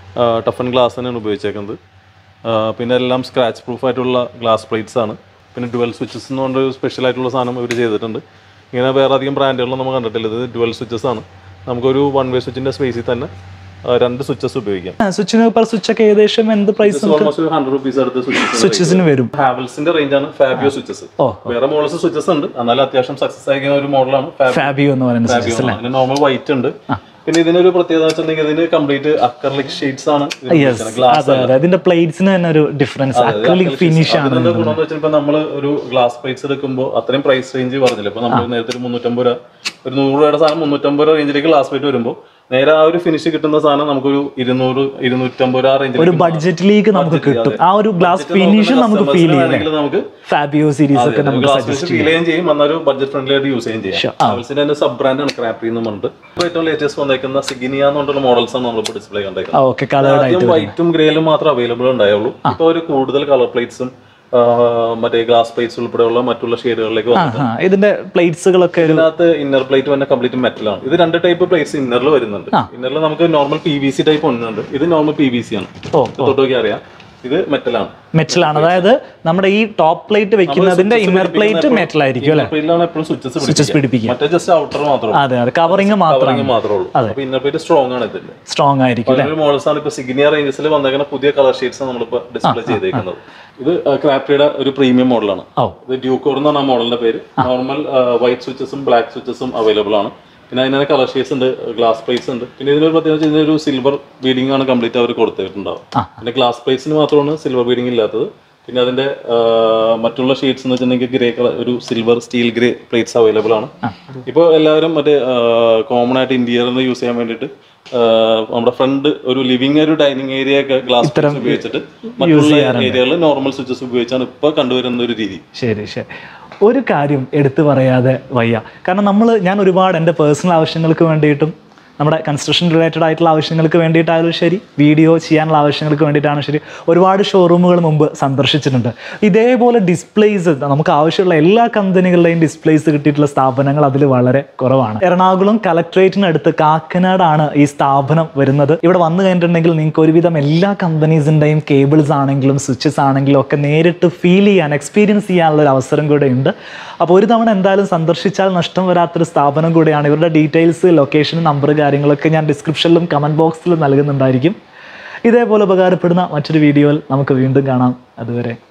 ടഫൻ ഗ്ലാസ് തന്നെയാണ് ഉപയോഗിച്ചേക്കുന്നത് ആ, പിന്നെ എല്ലാം സ്ക്രാച്ച് പ്രൂഫ് ആയിട്ടുള്ള ഗ്ലാസ് പ്ലേറ്റ്സ് ആണ് പിന്നെ ഡുവൽ സ്വിച്ചസ് എന്ന് പറഞ്ഞൊരു സ്പെഷ്യൽ ആയിട്ടുള്ള സാധനം ഇവർ ചെയ്തിട്ടുണ്ട് ഇങ്ങനെ വേറെ അധികം ബ്രാൻഡുകളൊന്നും നമ്മൾ കണ്ടിട്ടില്ല ഇത് ഡുവൽ സ്വിച്ചസ് ആണ് നമുക്കൊരു വൺ വേ സ്വിച്ചിൻ്റെ സ്പേസിൽ തന്നെ ആ, രണ്ട് സ്വിച്ചസ് ഉപയോഗിക്കാം സ്വിച്ചിന് പെർ സ്വിച്ച് ഒക്കെ ഏകദേശം എന്ത് പ്രൈസ് ഓൾമോസ്റ്റ് ഒരു ഹൺഡ്രഡ് റുപ്പീസ് അടുത്ത് സ്വിച്ചസ് സ്വിച്ചസിന് വരും ഹാവൽസിന്റെ റേഞ്ച് ആണ് ഫാബിയോ സ്വിച്ചസ് ഓ. വേറെ മോഡൽസ് സ്വിച്ചസ് ഉണ്ട് എന്നാലും അത്യാവശ്യം സക്സസ് ആയിരിക്കുന്ന ഒരു മോഡലാണ് ഫാബിയോ എന്ന് പറയുന്ന സ്വിച്ച് ഫാബിയോ അതിന് നോർമൽ വൈറ്റ് ഉണ്ട് പിന്നെ ഇതിനൊരു പ്രത്യേകത വെച്ചിട്ടുണ്ടെങ്കിൽ ഇതിന് കംപ്ലീറ്റ് അക്കർലിക് ഷെയ്ഡ്സ് ആണ് യെസ് അതെ അതെ അതിന്റെ പ്ലേറ്റ്സിന് തന്നെ ഒരു ഡിഫറൻസ് അക്രലിക് ഫിനിഷ് ആണ് അതിന്റെ ഗുണം എന്ന് വെച്ചാൽ ഇപ്പൊ നമ്മള് ഒരു ഗ്ലാസ് പ്ലേറ്റ്സ് എടുക്കുമ്പോൾ അത്രയും പ്രൈസ് റേഞ്ച് പറഞ്ഞില്ല ഇപ്പൊ നമ്മൾ നേരത്തെ ഒരു മുന്നൂറ്റമ്പത് രൂപ ഒരു നൂറ് രൂപയുടെ സാധനം മുന്നൂറ്റമ്പത് രൂപ റേഞ്ചിലേക്ക് ഗ്ലാസ് പ്ലേറ്റ് വരുമ്പോൾ നേരെ ആ ഒരു ഫിനിഷ് കിട്ടുന്ന സാധനം നമുക്കൊരു ഇരുന്നൂറ് ഇരുന്നൂറ്റമ്പത് രൂപ ഒരു റേഞ്ചിൽ ബഡ്ജറ്റിലേക്ക് നമുക്ക് കിട്ടും ആ ഒരു ഗ്ലാസ് ഫിനിഷ് നമുക്ക് ഫീൽ ചെയ്യും നമുക്ക് ഫാബിയോ സീരീസ് ഒക്കെ നമുക്ക് ഗ്ലാസ് ഫീൽ ചെയ്യുകയും ചെയ്യും എന്നൊരു ബഡ്ജറ്റ് ഫ്രണ്ട്ലി ആയിട്ട് യൂസ് ചെയ്യുകയും ചെയ്യാം ഹാവൽസിന്റെ തന്നെ സബ് ബ്രാൻഡാണ് ക്രാപ്പി എന്ന് പറഞ്ഞിട്ട് ഇപ്പൊ ഏറ്റവും ലേറ്റസ്റ്റ് വന്നേക്കുന്ന സിഗിനിയ എന്ന് പറഞ്ഞിട്ടുള്ള മോഡൽസ് ആണ് നമ്മളിപ്പോൾ ഡിസ്പ്ലേ കണ്ടേക്കുന്നത് ഓക്കെ കളേർഡ് ആയിട്ട് ആദ്യം വൈറ്റും ഗ്രേയിലും മാത്രം അവൈലബിൾ ഉണ്ടായുള്ളൂ ഇപ്പൊ ഒരു കൂടുതൽ കളർ പ്ലേറ്റ്സും മറ്റേ ഗ്ലാസ് പ്ലേറ്റ്സ് ഉൾപ്പെടെയുള്ള മറ്റുള്ള ഷെയ്ഡുകളിലേക്ക് വന്നു ആ ഇതിന്റെ പ്ലേറ്റ്സുകളൊക്കെ ഒരു ഇതിനകത്ത് ഇന്നർ പ്ലേറ്റ് തന്നെ കംപ്ലീറ്റ് മെറ്റലാണ് ഇത് രണ്ട് ടൈപ്പ് പ്ലേറ്റ്സ് ഇന്നറിൽ വരുന്നുണ്ട് ഇന്നറിൽ നമുക്ക് normal P V C type ഒന്നുണ്ട് ഇത് നോർമൽ പി വി സി ആണ് ഓ ഇത് തൊട്ട് നോക്കി അറിയാം ഇത് മെറ്റലാണ് മെറ്റലാണ് അതായത് നമ്മുടെ ഈ ടോപ്പ് പ്ലേറ്റ് വെക്കുന്നതിന്റെ ഇന്നർ പ്ലേറ്റ് മെറ്റൽ ആയിരിക്കും അല്ലെ പ്ലേറ്റിലാണ് എപ്പോഴും സ്വിച്ചസ് സ്വിച്ചസ് പിടിപ്പിക്കുക മറ്റേ ജസ്റ്റ് ഔട്ടർ മാത്രമേ അതെ അതെ കവറിങ് മാത്രമാണ് മാത്രമേ ഉള്ളൂ അപ്പൊ ഇന്നർ പ്ലേറ്റ് സ്ട്രോങ് ആണ് ഇതിന്റെ സ്ട്രോങ് ആയിരിക്കും അല്ലെ ഒരു മോഡൽസ് ആണ് ഇപ്പൊ സിഗ്നിയ റേഞ്ചസിൽ വന്നേക്കുന്ന പുതിയ കളർ ഷെയ്ഡ്സ് നമ്മളിപ്പോ ഡിസ്പ്ലേ ചെയ്തേക്കുന്നത് ഇത് ക്രാപ്റ്റിയുടെ ഒരു പ്രീമിയം മോഡലാണ് ഓ ഇത് ഡ്യൂക്കോർ എന്നാണ് ആ മോഡലിന്റെ പേര് നോർമൽ വൈറ്റ് സ്വിച്ചസും ബ്ലാക്ക് സ്വിച്ചസും അവൈലബിൾ ആണ് പിന്നെ അതിന് കളർ ഷെയ്ഡ്സ് ഉണ്ട് ഗ്ലാസ് പ്ലേറ്റ്സ് ഉണ്ട് പിന്നെ ഇതിനൊരു പ്രത്യേകത ഇതിനൊരു സിൽവർ ബീഡിംഗ് ആണ് കംപ്ലീറ്റ് അവർ കൊടുത്തിട്ടുണ്ടാവും പിന്നെ ഗ്ലാസ് പ്ലേറ്റ്സിന് മാത്രമാണ് സിൽവർ ബീഡിംഗ് ഇല്ലാത്തത് പിന്നെ അതിന്റെ ആ, മറ്റുള്ള ഷീറ്റ്സ് എന്ന് വെച്ചിട്ടുണ്ടെങ്കിൽ ഗ്രേ കളർ ഒരു silver steel grey plates available ആണ് ഇപ്പോൾ എല്ലാവരും മറ്റേ കോമൺ ആയിട്ട് ഇന്റീരിയറിന് യൂസ് ചെയ്യാൻ വേണ്ടിയിട്ട് ആ, നമ്മുടെ ഫ്രണ്ട് ഒരു ലിവിംഗ് ഒരു ഡൈനിങ് ഏരിയ ഒക്കെ ഗ്ലാസ് ഉപയോഗിച്ചിട്ട് മറ്റുള്ള ഏരിയകളിൽ നോർമൽ സ്വിച്ചസ് ഉപയോഗിച്ചാണ് ഇപ്പോൾ കണ്ടുവരുന്ന ഒരു രീതി ശരി ശരി ഒരു കാര്യം എടുത്തു പറയാതെ വയ്യ കാരണം നമ്മൾ ഞാൻ ഒരുപാട് എൻ്റെ പേഴ്സണൽ ആവശ്യങ്ങൾക്ക് വേണ്ടിയിട്ടും നമ്മുടെ കൺസ്ട്രക്ഷൻ റിലേറ്റഡ് ആയിട്ടുള്ള ആവശ്യങ്ങൾക്ക് വേണ്ടിയിട്ടായാലും ശരി വീഡിയോ ചെയ്യാനുള്ള ആവശ്യങ്ങൾക്ക് വേണ്ടിയിട്ടാണ് ശരി ഒരുപാട് ഷോറൂമുകൾ മുമ്പ് സന്ദർശിച്ചിട്ടുണ്ട് ഇതേപോലെ ഡിസ്പ്ലേസ് നമുക്ക് ആവശ്യമുള്ള എല്ലാ കമ്പനികളുടെയും ഡിസ്പ്ലേസ് കിട്ടിയിട്ടുള്ള സ്ഥാപനങ്ങൾ അതിൽ വളരെ കുറവാണ് എറണാകുളം കലക്ട്രേറ്റിനടുത്ത് കാക്കനാടാണ് ഈ സ്ഥാപനം വരുന്നത് ഇവിടെ വന്നു കഴിഞ്ഞിട്ടുണ്ടെങ്കിൽ നിങ്ങൾക്ക് ഒരുവിധം എല്ലാ കമ്പനീസിൻ്റെയും കേബിൾസ് ആണെങ്കിലും സ്വിച്ചസ് ആണെങ്കിലും ഒക്കെ നേരിട്ട് ഫീൽ ചെയ്യാൻ എക്സ്പീരിയൻസ് ചെയ്യാനുള്ള ഒരു അവസരം കൂടെ ഉണ്ട് അപ്പോൾ ഒരു തവണ എന്തായാലും സന്ദർശിച്ചാൽ നഷ്ടം വരാത്തൊരു സ്ഥാപനം കൂടിയാണ് ഇവരുടെ ഡീറ്റെയിൽസ് ലൊക്കേഷൻ നമ്പർ കാര്യങ്ങളൊക്കെ ഞാൻ ഡിസ്ക്രിപ്ഷനിലും കമൻറ്റ് ബോക്സിലും നൽകുന്നുണ്ടായിരിക്കും ഇതേപോലെ ഉപകാരപ്പെടുന്ന മറ്റൊരു വീഡിയോയിൽ നമുക്ക് വീണ്ടും കാണാം അതുവരെ